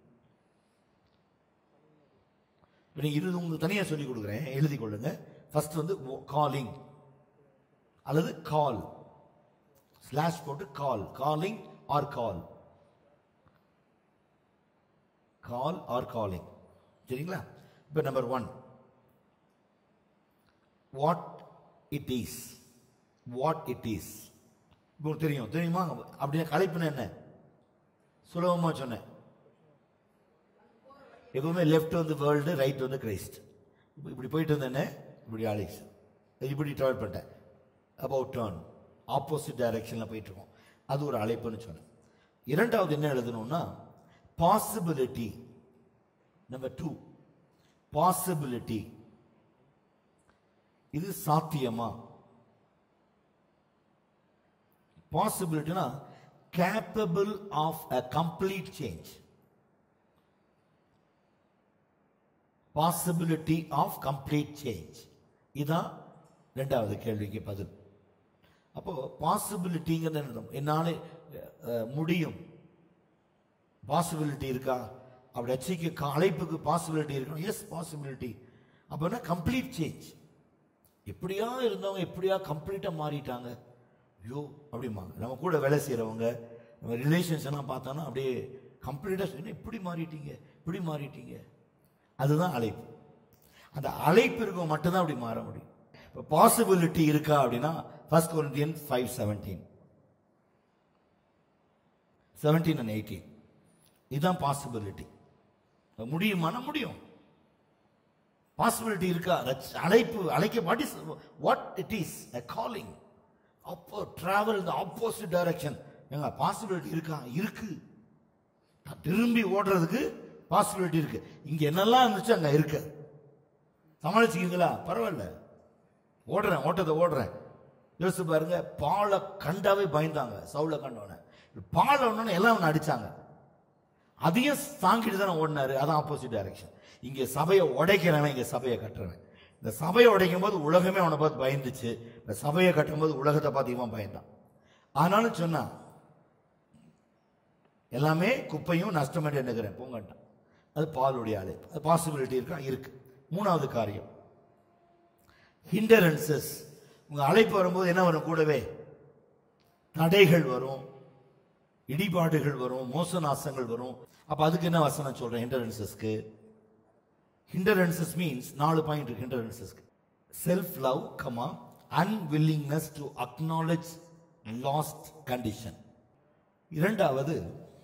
நீங்க இது உங்களுக்கு தனியாக சொல்லி கொடுக்குறேன் எழுதி கொள்ளுங்க ஃபர்ஸ்ட் வந்து காலிங் அல்லது கால் ஸ்லாஷ் போட்டு call calling or call call or calling சரிங்களா இப்போ number one what it is what it is இப்போ உங்களுக்கு தெரியும் தெரியுமா அப்படின்னா கலைப்புனா என்ன சுலபமா சொன்னேன் எப்பவுமே லெஃப்ட் வந்து வேர்ல்டு ரைட் வந்து கிரைஸ்ட் இப்போ இப்படி போயிட்டு இருந்தேனே இப்படி ஆலிஸ் இப்படி ட்ராவல் பண்ணிட்டேன் அபவுட் டர்ன் ஆப்போசிட் டைரக்ஷனில் போயிட்டு இருக்கோம் அது ஒரு அழைப்புன்னு சொன்னேன் இரண்டாவது என்ன எழுதணும்னா பாசிபிலிட்டி நம்பர் டூ பாசிபிலிட்டி இது சாத்தியமா பாசிபிலிட்டினா capable of a complete change possibility of complete change இதான் ரெண்டாவது கேள்விக்கு பதில் அப்போ பாசிபிலிட்டிங்கிறது என்ன அர்த்தம்? என்னால அஹ், முடியும் பாசிபிலிட்டி இருக்கா அப்படி அச்சைக்கு அழைப்புக்கு பாசிபிலிட்டி இருக்கணும் எஸ் பாசிபிலிட்டி அப்போனா கம்ப்ளீட் சேஞ்ச் எப்படியா இருந்தவங்க எப்படியா கம்ப்ளீட்டா மாறிட்டாங்க ஐயோ அப்படிம்பாங்க நம்ம கூட வேலை செய்கிறவங்க நம்ம ரிலேஷன்ஸ் எல்லாம் பார்த்தோன்னா அப்படியே கம்ப்ளீட்டாக சொன்ன இப்படி மாறிட்டீங்க இப்படி மாறிட்டீங்க அதுதான் அழைப்பு அந்த அழைப்பு இருக்கவங்க மட்டும்தான் அப்படி மாற முடியும் இப்போ பாசிபிலிட்டி இருக்கா அப்படின்னா first Corinthian five seventeen seventeen and eighteen இதுதான் பாசிபிலிட்டி முடியுமானா முடியும் பாசிபிலிட்டி இருக்கா That's அழைப்பு அழைக்க what is what it is a calling அப்போ டிராவல் இந்த ஆப்போசிட் டைரக்ஷன் எங்க பாசிபிலிட்டி இருக்கா இருக்கு நான் திரும்பி ஓடுறதுக்கு பாசிபிலிட்டி இருக்கு இங்க என்னெல்லாம் இருந்துச்சு அங்க இருக்கு சமாளிச்சுக்கீங்களா பரவாயில்ல ஓடுறேன் ஓட்டத்தை ஓடுறேன் யோசிச்சு பாருங்க பாலை கண்டாவே பயந்தாங்க சவுல கண்டவன பாலை ஒன்னு எல்லாம் அவனை அடிச்சாங்க அதையும் தாங்கிட்டு தானே ஓடினாரு அதான் ஆப்போசிட் டைரக்ஷன் இங்க சபையை உடைக்கிறவன் இங்க சபையை கட்டுறவன் இந்த சபையை உடைக்கும் போது உலகமே அவனை பார்த்து பயந்துச்சு இந்த சபையை கட்டும் போது உலகத்தை பார்த்து இவன் பயந்தான் ஆனாலும் சொன்னான் எல்லாமே குப்பையும் நஷ்டமேட்டு எண்ணுகிறேன் போங்கட்டான் அது பாலுடைய அழைப்பு அது பாசிபிலிட்டி இருக்கா இருக்கு மூணாவது காரியம் ஹிண்டரன்சஸ் உங்க அழைப்பு வரும்போது என்ன வரும் கூடவே தடைகள் வரும் இடிபாடுகள் வரும் மோசநாசங்கள் வரும் அப்ப அதுக்கு என்ன வசனம் சொல்றேன் ஹிண்டரன்சஸ்க்கு ஹிண்டரன்சஸ் மீன்ஸ் நாலு பாயிண்ட் இருக்கு ஹிண்டரன்சஸ்க்கு self love comma unwillingness to acknowledge lost condition இரண்டாவது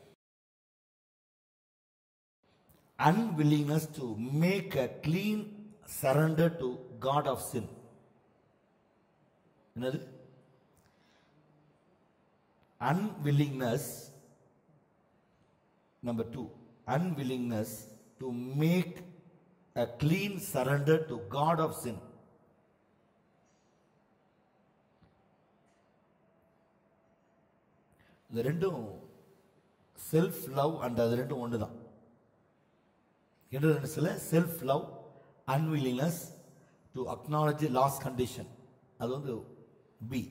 unwillingness to make a clean surrender to God of sin. என்னது unwillingness number two unwillingness to make a clean surrender to God of sin இது ரெண்டும் self love and அது ரெண்டும் ஒன்று தான் ஹிண்டரன்ஸில் self love unwillingness to acknowledge lost condition அது வந்து பி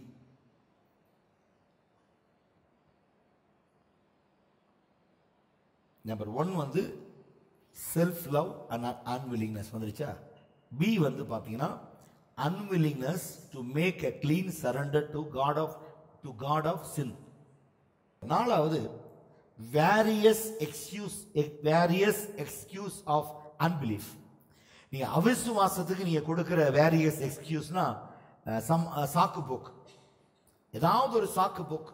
நம்பர் ஒன் வந்து செல்ஃப் லவ் அண்ட் அன்வில்லிங்னஸ் வந்துருச்சா பி வந்து பார்த்தீங்கன்னா unwillingness to make a clean surrender to God of to God of sin நாலாவது various excuse various excuse of unbelief நீங்க அவிசுவாசத்துக்கு நீங்க கொடுக்கிற வேரியஸ் எக்ஸ்கியூஸ்னா சம் சாக்கு போக்கு ஏதாவது ஒரு சாக்கு போக்கு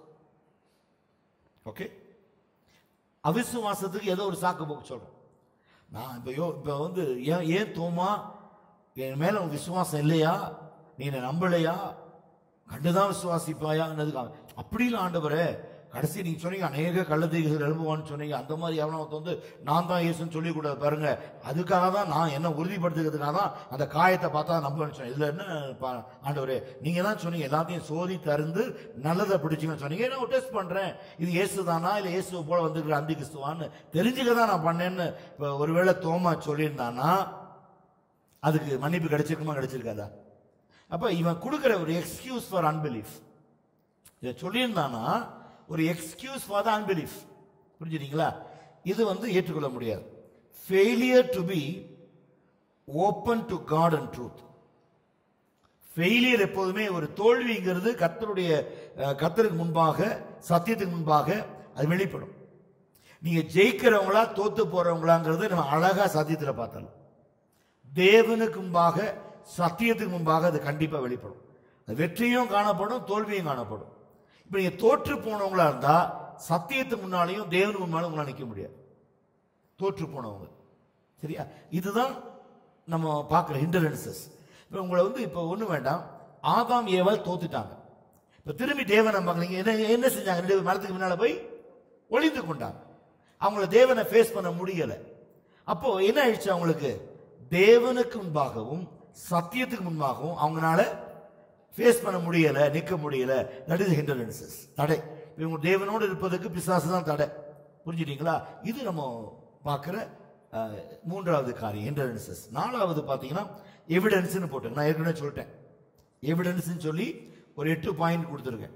ஓகே அவிசுவாசத்துக்கு ஏதோ ஒரு சாக்கு போக்கு சொல்றோம் நான் இப்போ யோ இப்போ வந்து ஏன் ஏன் தோமா என் மேல உன் விசுவாசம் இல்லையா நீ என்னை நம்பலையா கண்டுதான் விசுவாசிப்பாயான்னதுக்காக அப்படிலாம் ஆண்டவரே கடைசி நீங்க சொன்னீங்க அநேக கள்ளத்தீகள் எழுப்புவான்னு சொன்னீங்க அந்த மாதிரி எவனோ ஒருத்தன் வந்து நான் தான் இயேசுன்னு சொல்லி கூட பாருங்க அதுக்காக தான் நான் என்ன உறுதிப்படுத்துக்கிறதுக்காக தான் அந்த காயத்தை பார்த்தா நம்புவேன்னு சொன்னேன் இதுல என்ன பா- ஆண்டவரே நீங்க தான் சொன்னீங்க எல்லாத்தையும் சோதி தருந்து நல்லதை பிடிச்சிங்கன்னு சொன்னீங்க நான் டெஸ்ட் பண்றேன் இது இயேசு தானா இல்ல இயேசு போல வந்துருக்கிற அந்தி கிறிஸ்துவான்னு தெரிஞ்சுக்க தான் நான் பண்ணேன்னு இப்போ ஒருவேளை தோமா சொல்லியிருந்தானா அதுக்கு மன்னிப்பு கிடைச்சிருக்குமா கிடைச்சிருக்காதா அப்ப இவன் கொடுக்கிற ஒரு எக்ஸ்கியூஸ் ஃபார் அன்பிலீஃப் இதை சொல்லியிருந்தானா ஒரு எக்ஸ்கியூஸ் ஃபார் த அன்பிலீஃப் புரிஞ்சுட்டீங்களா இது வந்து ஏற்றுக்கொள்ள முடியாது failure to be open to God and truth failure எப்போதுமே ஒரு தோல்விங்கிறது கர்த்தருடைய அஹ், கர்த்தருக்கு முன்பாக சத்தியத்துக்கு முன்பாக அது வெளிப்படும் நீங்க ஜெயிக்கிறவங்களா தோத்து போறவங்களாங்கிறது நம்ம அழகா சத்தியத்துல பார்த்தலாம் தேவனுக்கு முன்பாக சத்தியத்துக்கு முன்பாக அது கண்டிப்பா வெளிப்படும் அது வெற்றியும் காணப்படும் தோல்வியும் காணப்படும் இப்ப நீங்க தோற்று போனவங்களா இருந்தா சத்தியத்துக்கு முன்னாலையும் தேவனுக்கு முன்னாலும் உங்களால நிக்க முடியாது தோற்று போனவங்க சரியா இதுதான் நம்ம பார்க்குற ஹிண்டரன்சஸ் இப்போ உங்களை வந்து இப்போ ஒன்றும் வேண்டாம் ஆதாம் ஏவாள் தோத்துட்டாங்க இப்போ திரும்பி தேவனை பார்க்கலீங்க என்ன என்ன செஞ்சாங்க ரெண்டு பேரும் மரத்துக்கு முன்னால போய் ஒளிந்து கொண்டாங்க அவங்கள தேவனை ஃபேஸ் பண்ண முடியலை அப்போ என்ன ஆயிடுச்சு அவங்களுக்கு தேவனுக்கு முன்பாகவும் சத்தியத்துக்கு முன்பாகவும் அவங்களால ஃபேஸ் பண்ண முடியல நிற்க முடியல தட் இஸ் ஹிண்டரன்சஸ் தடை இவங்க தேவனோடு இருப்பதற்கு பிசாசு தான் தடை புரிஞ்சுட்டீங்களா இது நம்ம பார்க்குற அஹ், மூன்றாவது காரியம் ஹிண்டரன்சஸ் நாலாவது பார்த்தீங்கன்னா எவிடன்ஸ்னு போட்டுங்க நான் ஏற்கனவே சொல்லிட்டேன் எவிடன்ஸ்னு சொல்லி ஒரு எட்டு பாயிண்ட் கொடுத்துருக்கேன்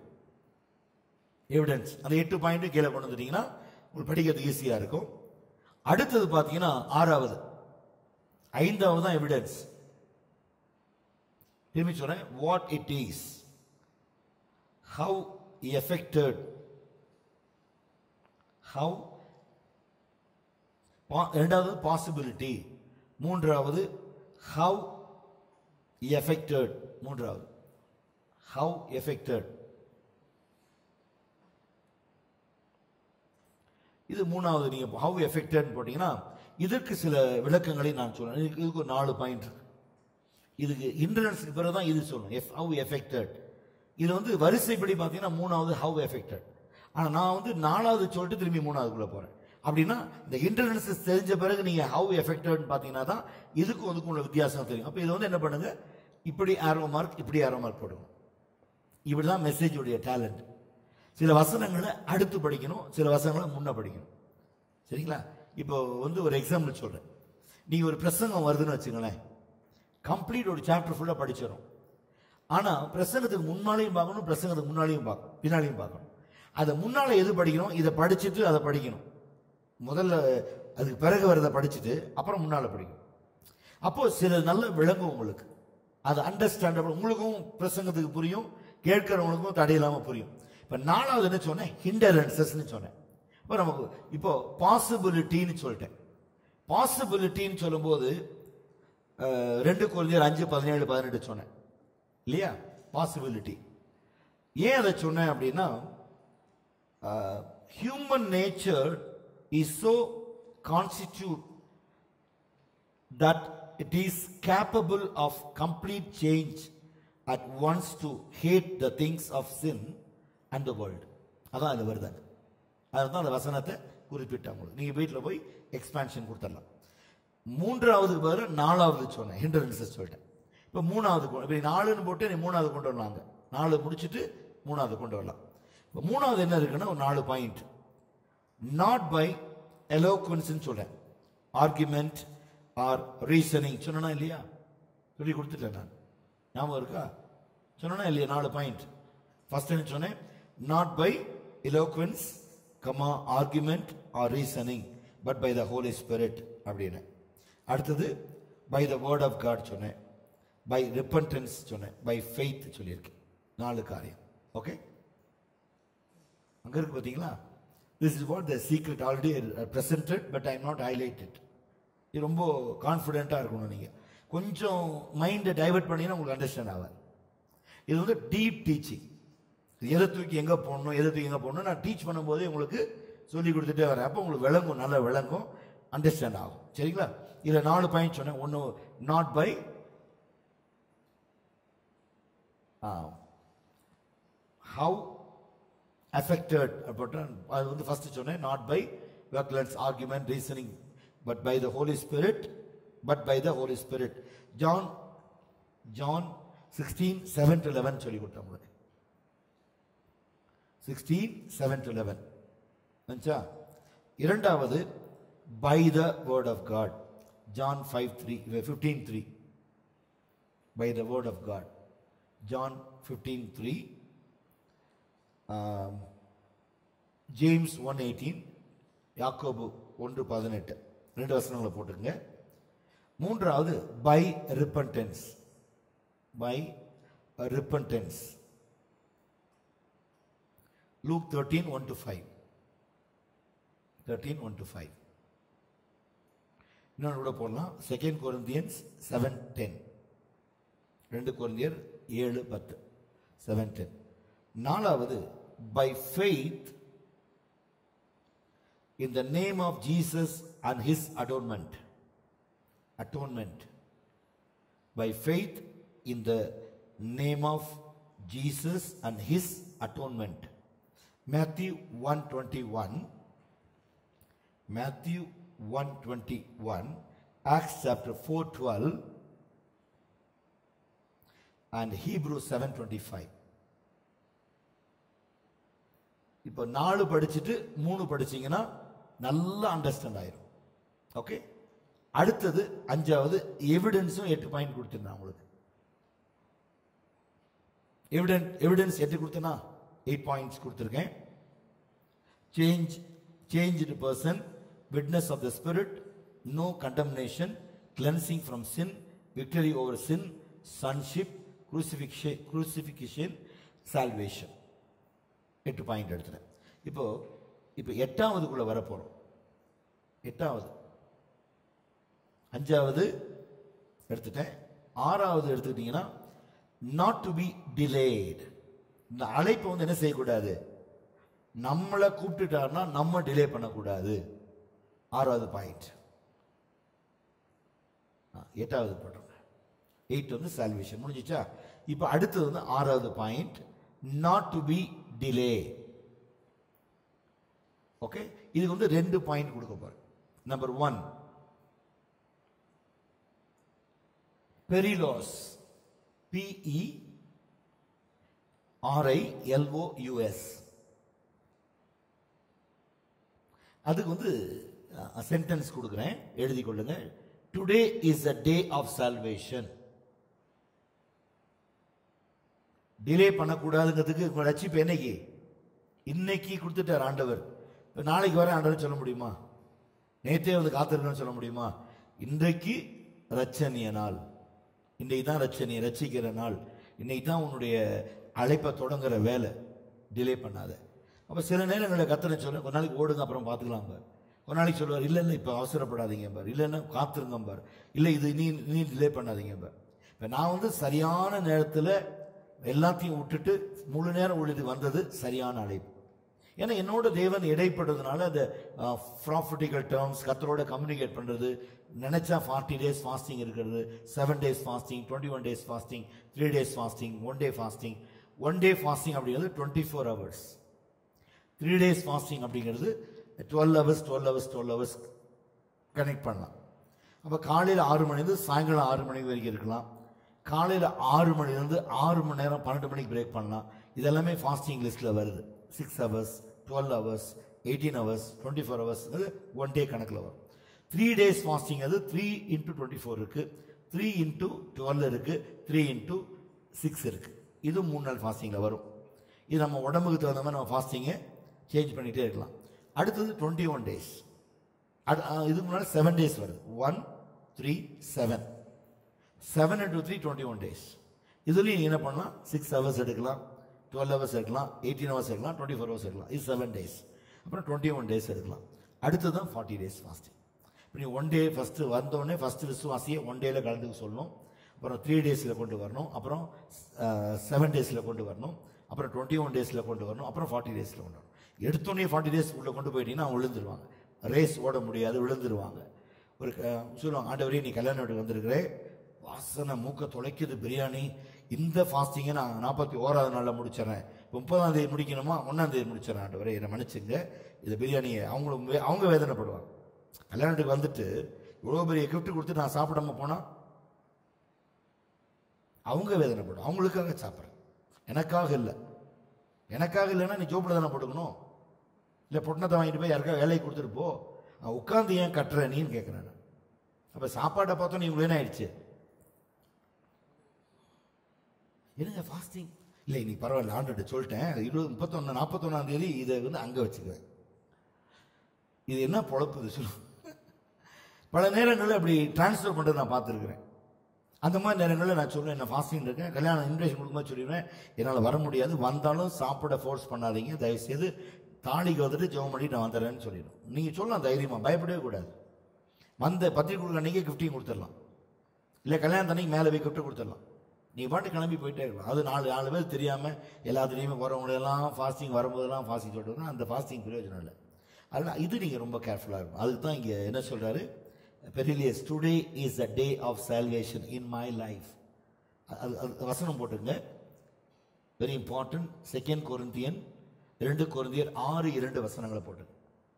எவிடன்ஸ் அந்த எட்டு பாயிண்ட் கீழே கொண்டு வந்துட்டீங்கன்னா உங்களுக்கு படிக்கிறதுக்கு ஈஸியா இருக்கும் அடுத்தது பார்த்தீங்கன்னா ஆறாவது ஐந்தாவது தான் எவிடன்ஸ் திரும்பி சொல்றேன் what it is how effected how இரண்டாவது பாசிபிலிட்டி மூன்றாவது ஹவு எஃபெக்டட் மூன்றாவது ஹவு எஃபெக்டட் இது மூணாவது நீங்க ஹவு எஃபெக்டட் போட்டீங்கன்னா இதற்கு சில விளக்கங்களை நான் சொல்றேன் இதுக்கு இதுக்கு ஒரு நாலு பாயிண்ட் இருக்கு இதுக்கு இன்டர்னஸ்க்கு பிறகு தான் இது சொல்லணும் எஃப் ஹவு எஃபெக்டட் இது வந்து வரிசைப்படி பார்த்தீங்கன்னா மூணாவது ஹவு எஃபெக்டட் ஆனால் நான் வந்து நாலாவது சொல்லிட்டு திரும்பி மூணாவதுக்குள்ள போறேன் அப்படின்னா இந்த இன்டர்னஸ் தெரிஞ்ச பிறகு நீங்க ஹவு எஃபெக்டட் பார்த்தீங்கன்னா தான் இதுக்கும் அதுக்கும் உள்ள வித்தியாசம் தெரியும் அப்போ இது வந்து என்ன பண்ணுங்க இப்படி ஆரோ மார்க் இப்படி ஆரோ மார்க் போடுங்க இப்படிதான் மெசேஜுடைய டேலண்ட் சில வசனங்களை அடுத்து படிக்கணும் சில வசனங்களை முன்ன படிக்கணும் சரிங்களா இப்போ வந்து ஒரு எக்ஸாம்பிள் சொல்றேன் நீங்க ஒரு பிரசங்கம் வருதுன்னு வச்சுங்களேன் கம்ப்ளீட் ஒரு சாப்டர் ஃபுல்லா படிச்சிடும் ஆனா பிரசங்கத்துக்கு முன்னாலையும் பார்க்கணும் பிரசங்கத்துக்கு முன்னாலையும் பார்க்கணும் பின்னாலையும் பார்க்கணும் அதை முன்னால எது படிக்கணும் இதை படிச்சுட்டு அதை படிக்கணும் முதல்ல அதுக்கு பிறகு வரதை படிச்சுட்டு அப்புறம் முன்னால படிக்கணும் அப்போ சில நல்ல விளங்கும் உங்களுக்கு அது அண்டர்ஸ்டாண்டபிள் உங்களுக்கும் பிரசங்கத்துக்கு புரியும் கேட்கிறவங்களுக்கும் தடையில்லாம புரியும் இப்ப நாலாவது என்ன சொன்னேன் ஹிண்டரன்சஸ்னு சொன்னேன் இப்போ நமக்கு இப்போ பாசிபிலிட்டின்னு சொல்லிட்டேன் பாசிபிலிட்டின்னு சொல்லும்போது அஹ், ரெண்டு குழந்தையர் அஞ்சு பதினேழு பதினெட்டு சொன்னேன் இல்லையா பாசிபிலிட்டி ஏன் அதை சொன்னேன் அப்படின்னா human nature is so constitute that it is capable of complete change at once to hate the things of sin and the world அதான் அது வருதாங்க அதுதான் அந்த வசனத்தை குறிப்பிட்டேன் உங்களுக்கு நீங்க வீட்டில் போய் எக்ஸ்பான்ஷன் கொடுத்துடலாம் மூன்றாவதுக்கு பதிலாக நாலாவது சொன்னேன் ஹிண்டரன்சஸ் சொல்லிட்டேன் இப்போ மூணாவது கொ- இப்ப நாலுன்னு போட்டு நீ மூணாவது கொண்டு வரலாங்க நாலு முடிச்சுட்டு மூணாவது கொண்டு வரலாம் இப்போ மூணாவது என்ன இருக்குன்னா ஒரு நாலு பாயிண்ட் நாட் பை எலோக்வன்ஸ்னு சொல்றேன் ஆர்குமெண்ட் ஆர் ரீசனிங் சொன்னா இல்லையா சொல்லி கொடுத்துட்டேன் நான் ஞாபகம் இருக்கா சொன்னா இல்லையா நாலு பாயிண்ட் ஃபர்ஸ்ட் என்ன சொன்னேன் not by eloquence comma argument or reasoning but by the Holy Spirit அப்படின்னு அடுத்தது by the word of God சொன்னேன் பை ரிப்பன்டன்ஸ் சொன்னேன் பை ஃபெய்த் சொல்லியிருக்கேன் நாலு காரியம் ஓகே அங்க இருக்கு பாத்தீங்களா this is what the secret already presented but I not highlighted இது ரொம்ப கான்ஃபிடென்ட்டாக இருக்கணும் நீங்கள் கொஞ்சம் மைண்டை டைவர்ட் பண்ணீங்கன்னா உங்களுக்கு அண்டர்ஸ்டாண்ட் ஆகாது இது வந்து டீப் டீச்சிங் எதை தூக்கி எங்கே போடணும் எதை தூக்கி எங்கே போடணும் நான் டீச் பண்ணும்போதே உங்களுக்கு சொல்லி கொடுத்துட்டே வரேன் அப்போ உங்களுக்கு விளங்கும் நல்லா விளங்கும் அண்டர்ஸ்டாண்ட் ஆகும் சரிங்களா இதில் நாலு பாயிண்ட் சொன்னேன் ஒன்று நாட் பை ஹவு affected போட்டா அது வந்து ஃபர்ஸ்ட் சொன்னேன் not by eloquence argument reasoning but by the Holy Spirit but by the Holy Spirit John John sixteen seven to eleven சொல்லி கொடுத்தேன் உங்களுக்கு சிக்ஸ்டீன் செவன் டு லெவன் வந்துச்சா இரண்டாவது by the word of God John five three fifteen three by the word of God John fifteen three James one eighteen யாக்கோபு ஒன்று பதினெட்டு ரெண்டு வசனங்களை போட்டுக்கங்க மூன்றாவது by repentance by repentance Luke thirteen one to five thirteen one to five இன்னொன்று கூட போடலாம் செகண்ட் கொரிந்தியன்ஸ் செவன் டென் ரெண்டு கொரிந்தியர் ஏழு பத்து செவன் டென் நாலாவது by faith in the name of Jesus and his atonement. Atonement. By faith in the name of Jesus and his atonement. Matthew 121. Matthew 121. Acts chapter 412. And Hebrews 725. இப்போ நாலு படிச்சுட்டு மூணு படிச்சீங்கன்னா நல்லா அண்டர்ஸ்டாண்ட் ஆயிரும் ஓகே அடுத்தது அஞ்சாவது எவிடன்ஸும் எட்டு பாயிண்ட் கொடுத்துருந்தேன் உங்களுக்கு எவிடன் எவிடன்ஸ் எட்டு கொடுத்தனா எயிட் பாயிண்ட்ஸ் கொடுத்துருக்கேன் change changed person witness of the spirit no condemnation cleansing from sin victory over sin sonship crucifixion crucifixion salvation எட்டு பாயிண்ட் எடுத்துட்டேன் இப்போ இப்போ எட்டாவதுக்குள்ள வரப்போறோம் எட்டாவது அஞ்சாவது எடுத்துட்டேன் ஆறாவது எடுத்துக்கிட்டீங்கன்னா நாட் டு பி டிலேட் இந்த அழைப்பை வந்து என்ன செய்யக்கூடாது நம்மளை கூப்பிட்டுட்டாருன்னா நம்ம டிலே பண்ணக்கூடாது ஆறாவது பாயிண்ட் எட்டாவது போடுறோம் எயிட் வந்து சால்வேஷன் முடிஞ்சிச்சா இப்போ அடுத்தது வந்து ஆறாவது point not to be delay okay இதுக்கு வந்து ரெண்டு பாயிண்ட் கொடுக்க போறேன் number one perilous P E R I L O U S அதுக்கு வந்து சென்டென்ஸ் கொடுக்குறேன் எழுதி கொள்ளுங்க today is a day of salvation delay பண்ணக்கூடாதுங்கிறதுக்கு உங்க ரட்சிப்பு என்னைக்கு இன்னைக்கு கொடுத்துட்டார் ஆண்டவர் இப்போ நாளைக்கு வர ஆண்டவர் சொல்ல முடியுமா நேத்தே வந்து காத்திருக்கணும்னு சொல்ல முடியுமா இன்றைக்கு ரச்சனிய நாள் இன்றைக்கு தான் ரச்சனிய ரட்சிக்கிற நாள் இன்னைக்கு தான் உன்னுடைய அழைப்பை தொடங்குற வேலை டிலே பண்ணாத அப்போ சில நேரங்களில் கத்தனை சொல்ல கொஞ்ச நாளைக்கு ஓடுங்க அப்புறம் பார்த்துக்கலாம் பார் ஒரு நாளைக்கு சொல்லுவார் இல்லை இல்லை இப்போ அவசரப்படாதீங்க பார் இல்லைன்னா காத்திருங்க பார் இல்லை இது நீ நீ டிலே பண்ணாதீங்க பார் இப்போ நான் வந்து சரியான நேரத்தில் எல்லாத்தையும் விட்டுட்டு முழு நேரம் ஊழியது வந்தது சரியான அழைப்பு ஏன்னா என்னோட தேவன் இடைப்படுறதுனால அந்த ப்ராஃபிட்டிக்கல் டேர்ம்ஸ் கத்தரோட கம்யூனிகேட் பண்ணுறது நினைச்சா ஃபார்ட்டி டேஸ் ஃபாஸ்டிங் இருக்கிறது seven days fasting twenty one days fasting three days fasting one day fasting one day fasting அப்படிங்கிறது twenty four hours three days fasting அப்படிங்கிறது twelve hours twelve hours twelve hours connect பண்ணலாம் அப்போ காலையில் ஆறு மணிலேருந்து சாயங்காலம் ஆறு மணி வரைக்கும் இருக்கலாம் காலையில் ஆறு மணிலேருந்து ஆறு மணி நேரம் பன்னெண்டு மணிக்கு பிரேக் பண்ணலாம் இதெல்லாமே ஃபாஸ்டிங் லிஸ்ட்டில் வருது six hours twelve hours eighteen hours twenty four hours one day கணக்கில் வரும் த்ரீ டேஸ் ஃபாஸ்டிங் அது த்ரீ இன்டூ டுவெண்ட்டி ஃபோர் இருக்கு த்ரீ இன்டூ டுவெல் இருக்கு த்ரீ இன்டூ சிக்ஸ் இருக்கு இது மூணு நாள் ஃபாஸ்டிங்கில் வரும் இது நம்ம உடம்புக்கு தகுந்த மாதிரி நம்ம ஃபாஸ்டிங்கை சேஞ்ச் பண்ணிகிட்டே இருக்கலாம் அடுத்தது டுவெண்ட்டி ஒன் டேஸ் அது ஆ, இதுக்கு முன்னாடி செவன் டேஸ் வருது one three seven seven into three twenty one days இதுலேயும் நீங்கள் என்ன பண்ணலாம் சிக்ஸ் ஹவர்ஸ் எடுக்கலாம் டுவெல் ஹவர்ஸ் எடுக்கலாம் எயிட்டீன் ஹவர்ஸ் எடுக்கலாம் டுவெண்ட்டி ஃபோர் ஹவர்ஸ் எடுக்கலாம் இது செவன் டேஸ் அப்புறம் டுவெண்ட்டி ஒன் டேஸ் எடுக்கலாம் அடுத்து தான் ஃபார்ட்டி டேஸ் ஃபாஸ்டிங் இப்போ நீ ஒன் டே ஃபஸ்ட்டு வந்தோடனே ஃபஸ்ட்டு விசுவாசியை ஒன் டேல கலந்துக்க சொல்லணும் அப்புறம் த்ரீ டேஸில் கொண்டு வரணும் அப்புறம் செவன் டேஸில் கொண்டு வரணும் அப்புறம் டுவெண்ட்டி ஒன் டேஸில் கொண்டு வரணும் அப்புறம் ஃபார்ட்டி டேஸில் கொண்டு வரணும் எடுத்தோடனே ஃபார்ட்டி டேஸ் உள்ள கொண்டு போயிட்டீங்கன்னா அவங்க விழுந்துருவாங்க ரேஸ் ஓட முடியாது விழுந்துருவாங்க ஒரு க- சொல்லுவாங்க ஆண்டவரே நீ கல்யாண வீட்டுக்கு வந்திருக்கிறே வாசனை மூக்க தொலைக்குது பிரியாணி இந்த ஃபாஸ்டிங்கை நான் நாற்பத்தி ஓராவது நாளில் முடிச்சிடறேன் முப்பதாம் தேதி முடிக்கணுமா ஒன்றாம் தேதி முடிச்சிடறேன் ஆண்டவரே என்னை மன்னிச்சுங்க இந்த பிரியாணியை அவங்களும் வே- அவங்க வேதனைப்படுவாங்க கல்யாணத்துக்கு வந்துட்டு இவ்வளோ பெரிய கிஃப்ட் கொடுத்து நான் சாப்பிடாம போனால் அவங்க வேதனைப்படும் அவங்களுக்காக சாப்பிட்றேன் எனக்காக இல்லை எனக்காக இல்லைன்னா நீ ஜோப்பில் தானே போட்டுக்கணும் இல்லை பொட்டணத்தை வாங்கிட்டு போய் யாருக்கா வேலையை கொடுத்துட்டு போ நான் உட்காந்து ஏன் கட்டுற நீன்னு கேட்குறேன் நான் அப்போ சாப்பாட்டை பார்த்தோம் நீ உங்களுக்கு என்ன ஆயிடுச்சு என்னங்க ஃபாஸ்டிங் இல்லை இன்னைக்கு பரவாயில்ல ஆண்டுட்டு சொல்லிட்டேன் இருபது முப்பத்தொன்று நாற்பத்தொன்னாம் தேதி இதை வந்து அங்கே வச்சுக்குவேன் இது என்ன பொழப்பு இது சொல்லு பல நேரங்களில் அப்படி டிரான்ஸ்ஃபர் பண்ணுறது நான் பார்த்துருக்குறேன் அந்த மாதிரி நேரங்களில் நான் சொல்லுவேன் நான் ஃபாஸ்டிங் இருக்கேன் கல்யாணம் இன்விடேஷன் கொடுக்கும்போது சொல்லிடுவேன் என்னால் வர முடியாது வந்தாலும் சாப்பிட ஃபோர்ஸ் பண்ணாதீங்க தயவுசெய்து தாலிக்கு வந்துட்டு ஜெபம் பண்ணி நான் வந்துடுறேன்னு சொல்லிடும் நீங்கள் சொல்லலாம் தைரியமாக பயப்படவே கூடாது வந்த பத்திரிக்கை கொடுக்க அன்றைக்கே கிஃப்டையும் கொடுத்துடலாம் இல்லை கல்யாணம் அன்னைக்கு மேலே போய் கிஃப்ட் கொடுத்துடலாம் நீ பாட்டு கிளம்பி போயிட்டே இருக்கலாம் அது நாலு நாலு பேர் தெரியாமல் எல்லாத்துலேயுமே வரவங்களெல்லாம் ஃபாஸ்டிங் வரும்போதெல்லாம் ஃபாஸ்டிங் சொல்லிட்டு அந்த ஃபாஸ்டிங் பிரயோஜனம் இல்லை அதனால் இது நீங்கள் ரொம்ப கேர்ஃபுல்லாக இருக்கும் அதுக்கு தான் இங்கே என்ன சொல்கிறாரு perilous today is a day of salvation in my life அது அது வசனம் போட்டுங்க வெரி இம்பார்ட்டன்ட் செகண்ட் கொரிந்தியன் ரெண்டு கொரிந்தியர் ஆறு இரண்டு வசனங்களை போட்டுங்க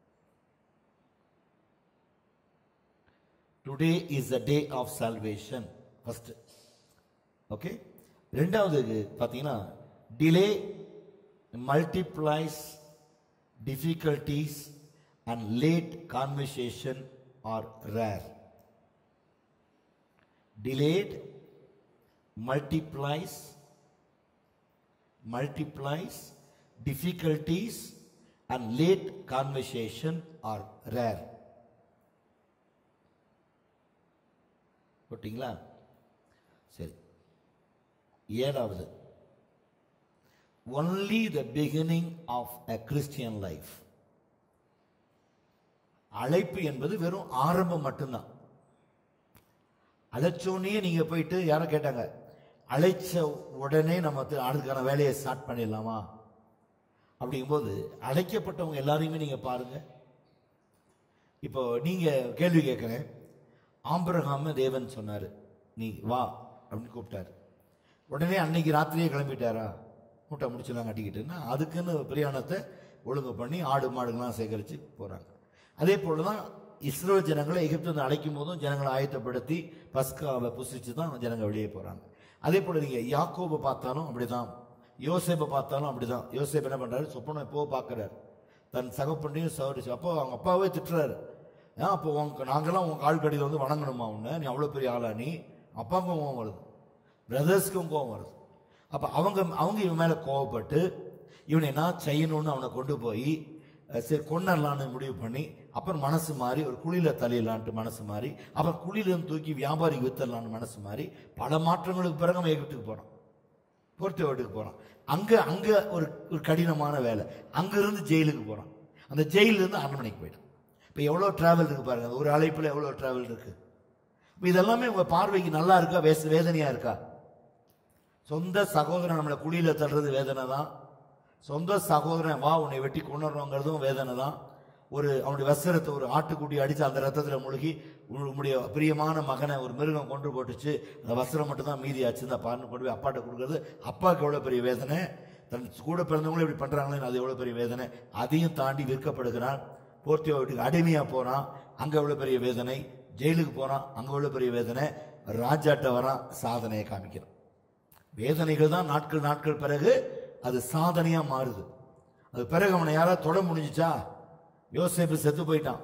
today is a day of salvation first okay ரெண்டாவது பார்த்தீங்கன்னா delay multiplies difficulties and late conversation are rare delayed multiplies multiplies difficulties and late conversation are rare போட்டிங்களா சரி ஏழாவது only the beginning of a Christian life அழைப்பு என்பது வெறும் ஆரம்பம் மட்டும்தான் அழைச்சோடனே நீங்க போயிட்டு யாரோ கேட்டாங்க அழைச்ச உடனே நம்ம தி- அதுக்கான வேலையை ஸ்டார்ட் பண்ணிடலாமா அப்படிங்கும்போது அழைக்கப்பட்டவங்க எல்லாரையுமே நீங்க பாருங்க இப்போ நீங்க கேள்வி கேட்குறேன் ஆம்பிரகாம தேவன் சொன்னாரு நீ வா அப்படின்னு கூப்பிட்டாரு உடனே அன்னைக்கு ராத்திரியே கிளம்பிட்டாரா மூட்டை முடிச்செல்லாம் கட்டிக்கிட்டுன்னா அதுக்குன்னு பிரயாணத்தை ஒழுங்கு பண்ணி ஆடு மாடுகள்லாம் சேகரித்து போகிறாங்க அதே போல தான் இஸ்ரேல் ஜனங்களை எகிப்து அழைக்கும் போதும் ஜனங்களை ஆயத்தப்படுத்தி பஸ்காவை புசிச்சு தான் ஜனங்க வெளியே போகிறாங்க அதே போல் நீங்கள் யாக்கோபை பார்த்தாலும் அப்படிதான் யோசேப்பை பார்த்தாலும் அப்படிதான் யோசேப் என்ன பண்ணுறாரு சொப்பனம் எப்போ பார்க்குறாரு தன் சகப்பண்டையும் சவரிச்சு அப்போ அவங்க அப்பாவே திட்டுறாரு ஏன் அப்போ உங்க நாங்கெல்லாம் உங்க கால் கடியில் வந்து வணங்கணுமா உன்னை நீ அவ்வளோ பெரிய ஆளா நீ அப்பாவுக்கும் கோவம் வருது பிரதர்ஸ்க்கும் கோவம் வருது அப்போ அவங்க அவங்க இவன் மேலே கோவப்பட்டு இவனை என்ன செய்யணும்னு அவனை கொண்டு போய் அஹ், சரி கொண்டரலான்னு முடிவு பண்ணி அப்புறம் மனசு மாறி ஒரு குழியில தலையிலான்ட்டு மனசு மாறி அப்புறம் குழியிலிருந்து தூக்கி வியாபாரிக்கு வித்தரலான்னு மனசு மாறி பல மாற்றங்களுக்கு பிறகு அவன் எகிப்துக்கு போகிறான் போர்ட்டு வீட்டுக்கு போகிறான் அங்கே அங்கே ஒரு ஒரு கடினமான வேலை அங்கேருந்து ஜெயிலுக்கு போகிறான் அந்த ஜெயிலிருந்து அரண்மனைக்கு போயிட்டான் இப்போ எவ்வளோ டிராவல் இருக்கு பாருங்க அந்த ஒரு அழைப்பில் எவ்வளோ டிராவல் இருக்கு இப்போ இதெல்லாமே உங்கள் பார்வைக்கு நல்லா இருக்கா வேச வேதனையாக இருக்கா சொந்த சகோதரன் நம்மளை குழியில் தள்ளுறது வேதனை தான் சொந்த சகோதரன் வா உன்னை வெட்டி கொண்டுறோங்கிறதும் வேதனை தான் ஒரு அவனுடைய வஸ்திரத்தை ஒரு ஆட்டுக்குட்டி அடித்து அந்த ரத்தத்தில் முழுகி உன்னுடைய பிரியமான மகனை ஒரு மிருகம் கொண்டு போட்டுச்சு அந்த வஸ்திரம் மட்டும் தான் மீதி ஆச்சு இந்த பாருன்னு கொண்டு போய் அப்பாட்ட கொடுக்குறது அப்பாவுக்கு எவ்வளோ பெரிய வேதனை தன் கூட பிறந்தவங்களும் இப்படி பண்ணுறாங்களேன்னு அது எவ்வளோ பெரிய வேதனை அதையும் தாண்டி விற்கப்படுகிறான் போர்த்தியோ வீட்டுக்கு அடிமையாக போகிறான் அங்கே எவ்வளோ பெரிய வேதனை ஜெயிலுக்கு போகிறான் அங்கே எவ்வளோ பெரிய வேதனை ராஜாட்ட வரான் சாதனையை காமிக்கிறான் வேதனைகள் தான் நாட்கள் நாட்கள் பிறகு அது சாதனையா மாறுது அது பிறகு அவனை யாராவது தொட முடிஞ்சுச்சா யோசேப்பு செத்து போயிட்டான்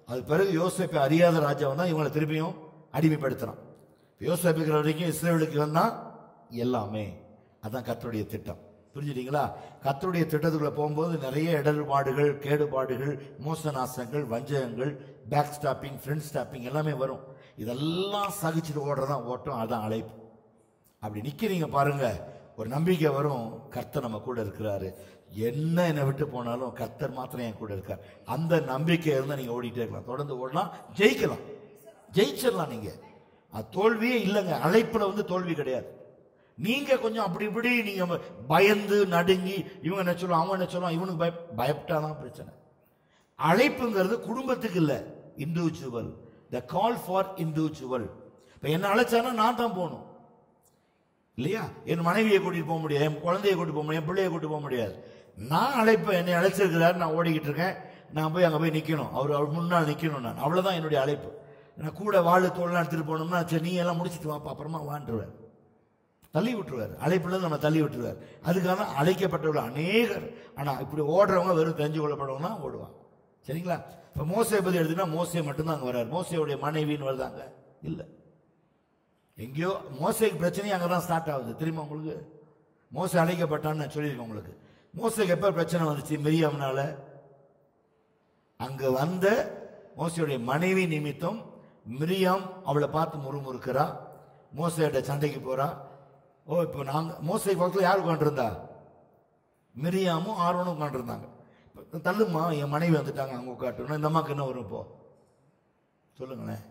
அது பிறகு யோசேப்பை அறியாத ராஜாவன் தான் இவங்களை திருப்பியும் அடிமைப்படுத்துறான் யோசேப்புக்கிற வரைக்கும் இஸ்ரேலுக்கு வந்தா எல்லாமே அதான் கர்த்தருடைய திட்டம் புரிஞ்சுட்டீங்களா கர்த்தருடைய திட்டத்துக்குள்ள போகும்போது நிறைய இடர்பாடுகள் கேடுபாடுகள் மோச நாசங்கள் வஞ்சகங்கள் பேக் ஸ்டாப்பிங் ஃப்ரண்ட் ஸ்டாப்பிங் எல்லாமே வரும் இதெல்லாம் சகிச்சுட்டு ஓடுறதான் ஓட்டம் அதான் அழைப்பு அப்படி நிக்கிறீங்க பாருங்க ஒரு நம்பிக்கை வரும் கர்த்தர் நம்ம கூட இருக்கிறாரு என்ன என்னை விட்டு போனாலும் கர்த்தர் மாத்திரம் என் கூட இருக்கார் அந்த நம்பிக்கை இருந்தா நீங்க ஓடிட்டே இருக்கலாம் தொடர்ந்து ஓடலாம் ஜெயிக்கலாம் ஜெயிச்சிடலாம் நீங்க அது தோல்வியே இல்லைங்க அழைப்புல வந்து தோல்வி கிடையாது நீங்க கொஞ்சம் அப்படி இப்படி நீங்க பயந்து நடுங்கி இவங்க என்ன சொல்லுவாங்க அவங்க என்ன சொல்லுவாங்க இவனுக்கு பய பயப்பட்டாதான் பிரச்சனை அழைப்புங்கிறது குடும்பத்துக்கு இல்ல individual the call for individual இப்ப என்ன அழைச்சானா நான் தான் போகணும் இல்லையா என் மனைவியை கூட்டிட்டு போக முடியாது என் குழந்தையை கூட்டிட்டு போக முடியாது என் பிள்ளையை கூட்டிட்டு போக முடியாது நான் அழைப்பேன் என்னை அழைச்சிருக்கிறாரு நான் ஓடிக்கிட்டு இருக்கேன் நான் போய் அங்கே போய் நிற்கணும் அவர் அவர் முன்னால் நிற்கணும் நான் அவ்வளோதான் என்னுடைய அழைப்பு நான் கூட வாழு தோல்லாம் எடுத்துட்டு போனோம்னா சரி நீ எல்லாம் முடிச்சிட்டு வாப்பா அப்புறமா வாண்டுருவார் தள்ளி விட்டுருவார் அழைப்புல நம்ம தள்ளி விட்டுருவார் அதுக்காக அழைக்கப்பட்டவர்கள் அநேகர் ஆனா இப்படி ஓடுறவங்க வெறும் தெரிஞ்சு கொள்ளப்படவங்க தான் ஓடுவாங்க சரிங்களா இப்ப மோசையை பத்தி எடுத்துனா மோசை மட்டும்தான் அங்க வர்றாரு மோசையுடைய மனைவின்னு வருதாங்க இல்ல எங்கேயோ மோசைக்கு பிரச்சனையும் அங்கதான் ஸ்டார்ட் ஆகுது தெரியுமா உங்களுக்கு மோசை அழைக்கப்பட்டான்னு நான் சொல்லியிருக்கேன் உங்களுக்கு மோசைக்கு எப்ப பிரச்சனை வந்துச்சு மெரியாம்னால அங்க வந்த மோசையுடைய மனைவி நிமித்தம் மிரியாம் அவளை பார்த்து முறுமுறுக்கிறா மோசையோட சண்டைக்கு போறா ஓ இப்போ நாங்க மோசை பக்கத்தில் யார் உட்காந்துருந்தா மிரியாமும் ஆர்வனும் உட்காந்துருந்தாங்க இப்போ தள்ளுமா என் மனைவி வந்துட்டாங்க அங்கே உட்காட்டணும் இந்த அம்மாக்கு என்ன வரும் இப்போ சொல்லுங்களேன்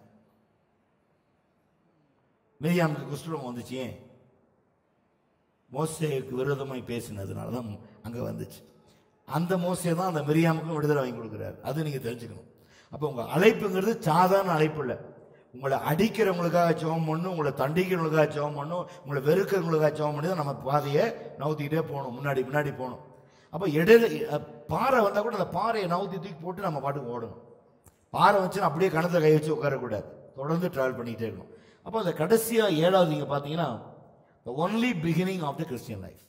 மிரியாமுக்கு குஷ்டரோகம் வந்துச்சு ஏன் மோசேக்கு விரோதமாய் பேசினதுனால தான் அங்கே வந்துச்சு அந்த மோசே தான் அந்த மிரியாமுக்கும் விடுதலை வாங்கி கொடுக்குறாரு அது நீங்கள் தெரிஞ்சுக்கணும் அப்போ உங்கள் அழைப்புங்கிறது சாதாரண அழைப்பு இல்லை உங்களை அடிக்கிறவங்களுக்காக ஜெபம் பண்ணும் உங்களை தண்டிக்கிறவங்களுக்காக ஜெபம் பண்ணும் உங்களை வெறுக்கிறவங்களுக்காக ஜெபம் பண்ணி தான் நம்ம பாதையை நவுத்திக்கிட்டே போகணும் முன்னாடி முன்னாடி போகணும் அப்போ இடையில அஹ், பாறை வந்தால் கூட அந்த பாறையை நவுத்தி தூக்கி போட்டு நம்ம பாட்டுக்கு ஓடணும் பாறை வச்சு அப்படியே கணத்தில் கை வச்சு உட்காரக்கூடாது தொடர்ந்து ட்ராவல் பண்ணிக்கிட்டே இருக்கணும் அப்போ அந்த கடைசியாக ஏழாவது நீங்கள் பார்த்தீங்கன்னா only beginning of the Christian life